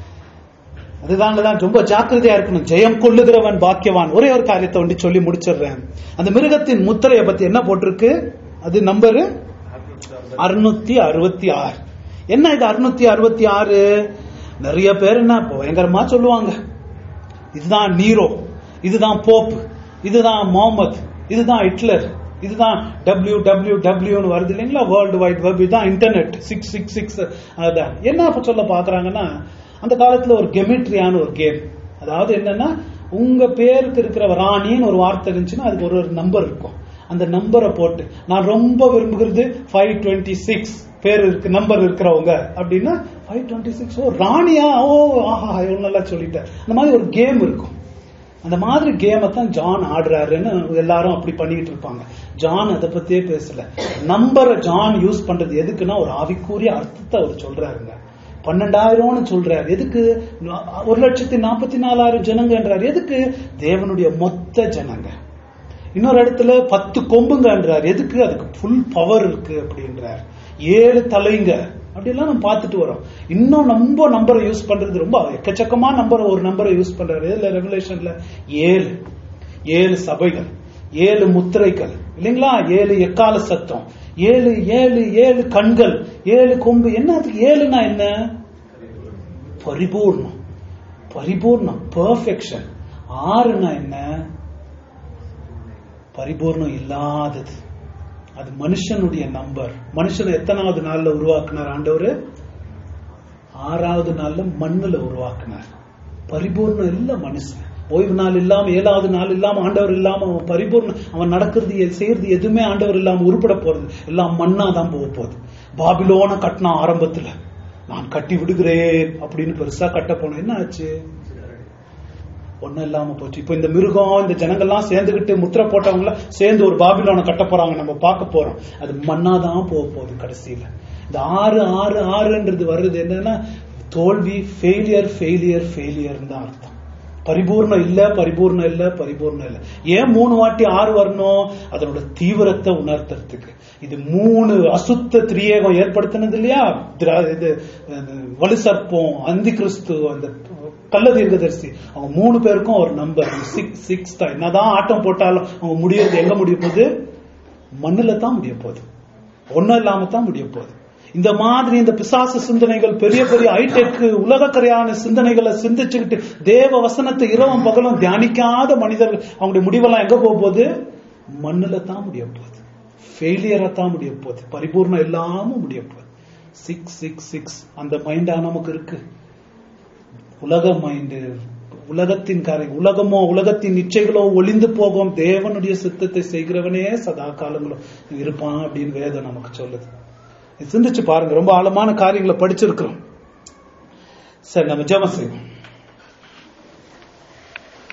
Speaker 1: அதுதாங்க தான் ரொம்ப ஜாக்கிரதையா இருக்கணும் ஜெயம் கொள்ளுகிறவன் பாக்கியவான் ஒரே ஒரு காரியத்தை ஒண்டி சொல்லி முடிச்சிடுறேன் அந்த மிருகத்தின் முத்திரையை பத்தி என்ன போட்டிருக்கு அது நம்பரு அறுநூத்தி அறுபத்தி ஆறு என்ன இது அறுநூத்தி அறுபத்தி ஆறு நிறைய பேர் என்ன பயங்கரமா சொல்லுவாங்க இதுதான் நீரோ இதுதான் போப் இதுதான் முகமது இதுதான் ஹிட்லர் இதுதான் டபிள்யூ டபிள்யூ டபிள்யூன்னு வருது இல்லைங்களா வேர்ல்டு வைட் வெப் இதுதான் இன்டர்நெட் சிக்ஸ் சிக்ஸ் சிக்ஸ் அதான் என்ன இப்ப சொல்ல பாக்குறாங்கன்னா அந்த காலத்துல ஒரு கெமிட்ரியான ஒரு கேம் அதாவது என்னன்னா உங்க பேருக்கு இருக்கிற ராணின்னு ஒரு வார்த்தை இருந்துச்சுன்னா அதுக்கு ஒரு ஒரு நம்பர் இருக்கும் அந்த நம்பரை போட்டு நான் ரொம்ப விரும்புகிறது ஃபைவ் டுவெண்ட்டி சிக்ஸ் பேர் இருக்கு நம்பர் இருக்கிறவங்க அப்படின்னா ஃபைவ் டுவெண்ட்டி சிக்ஸ் ஓ ராணியா ஓ ஆஹா இவ்வளவு நல்லா சொல்லிட்டேன் அந்த மாதிரி ஒரு கேம் இருக்கும் அந்த மாதிரி கேமை தான் ஜான் ஆடுறாருன்னு எல்லாரும் அப்படி பண்ணிக்கிட்டு இருப்பாங்க ஜான் அதை பத்தியே பேசல நம்பரை ஜான் யூஸ் பண்றது எதுக்குன்னா ஒரு ஆவிக்கூறிய அர்த்தத்தை அவர் சொல்றாருங்க பன்னெண்டாயிரம்னு சொல்றாரு எதுக்கு ஒரு லட்சத்தி நாற்பத்தி நாலாயிரம் ஜனங்கன்றாரு எதுக்கு தேவனுடைய மொத்த ஜனங்க இன்னொரு இடத்துல பத்து கொம்புங்கன்றார் எதுக்கு அதுக்கு ஃபுல் பவர் இருக்கு அப்படின்றார் ஏழு தலைங்க அப்படிலாம் நம்ம பார்த்துட்டு வரோம் இன்னும் ரொம்ப நம்பரை யூஸ் பண்றது ரொம்ப எக்கச்சக்கமா நம்பர் ஒரு நம்பரை யூஸ் பண்றாரு இதுல ரெகுலேஷன்ல ஏழு ஏழு சபைகள் ஏழு முத்திரைகள் இல்லைங்களா ஏழு எக்கால சத்தம் ஏழு ஏழு ஏழு கண்கள் ஏழு கொம்பு என்ன அதுக்கு ஏழுனா என்ன பரிபூர்ணம் பரிபூர்ணம் பெர்ஃபெக்ஷன் ஆறுனா என்ன பரிபூர்ணம் இல்லாதது அது மனுஷனுடைய நம்பர் மனுஷன் எத்தனாவது நாள்ல உருவாக்குனார் ஆண்டவர் ஆறாவது நாள்ல மண்ணுல உருவாக்குனார் பரிபூர்ணம் இல்ல மனுஷன் ஓய்வு நாள் இல்லாம ஏழாவது நாள் இல்லாம ஆண்டவர் இல்லாம அவன் பரிபூர்ணம் அவன் நடக்கிறது செய்யறது எதுவுமே ஆண்டவர் இல்லாம உருப்பட போறது எல்லாம் மண்ணா தான் போக போகுது பாபிலோன கட்டினா ஆரம்பத்துல நான் கட்டி விடுகிறேன் அப்படின்னு பெருசா கட்ட போனேன் என்ன ஆச்சு ஒண்ணும் இல்லாம போச்சு இப்ப இந்த மிருகம் இந்த ஜனங்கள்லாம் சேர்ந்துகிட்டு முத்திரை போட்டவங்க சேர்ந்து ஒரு பாபிலோனை கட்ட போறாங்க நம்ம பார்க்க போறோம் அது மண்ணாதான் போக போகுது கடைசியில இந்த ஆறு ஆறு ஆறுன்றது வர்றது என்னன்னா தோல்வி ஃபெயிலியர் ஃபெயிலியர் ஃபெயிலியர் தான் அர்த்தம் பரிபூர்ணம் இல்ல பரிபூர்ணம் இல்ல பரிபூர்ணம் இல்ல ஏன் மூணு வாட்டி ஆறு வரணும் அதனோட தீவிரத்தை உணர்த்துறதுக்கு இது மூணு அசுத்த திரியேகம் ஏற்படுத்தினது இல்லையா இது வலு சர்ப்பம் அந்தி கிறிஸ்து அந்த கள்ள தீர்க்கதரிசி அவங்க மூணு பேருக்கும் ஒரு நம்பர் சிக்ஸ் சிக்ஸ் தான் என்னதான் ஆட்டம் போட்டாலும் அவங்க முடியறது எங்க முடிய போகுது மண்ணுல தான் முடிய போகுது ஒன்னும் இல்லாம தான் முடிய போகுது இந்த மாதிரி இந்த பிசாசு சிந்தனைகள் பெரிய பெரிய ஹைடெக் உலகக்கரையான சிந்தனைகளை சிந்திச்சுக்கிட்டு தேவ வசனத்தை இரவும் பகலும் தியானிக்காத மனிதர்கள் அவங்களுடைய முடிவெல்லாம் எங்க போக போகுது மண்ணுல தான் முடிய போகுது ஃபெயிலியரா தான் முடிய போகுது பரிபூர்ணம் இல்லாம முடிய போகுது சிக்ஸ் சிக்ஸ் சிக்ஸ் அந்த மைண்டா நமக்கு இருக்கு உலக மைண்டு உலகத்தின் காரியம் உலகமோ உலகத்தின் இச்சைகளோ ஒளிந்து போகும் தேவனுடைய சித்தத்தை செய்கிறவனே சதா காலங்களும் இருப்பான் அப்படின்னு வேதம் நமக்கு சொல்லுது இது சிந்திச்சு பாருங்க ரொம்ப ஆழமான காரியங்களை படிச்சிருக்கிறோம் சரி நம்ம ஜெபம் செய்வோம்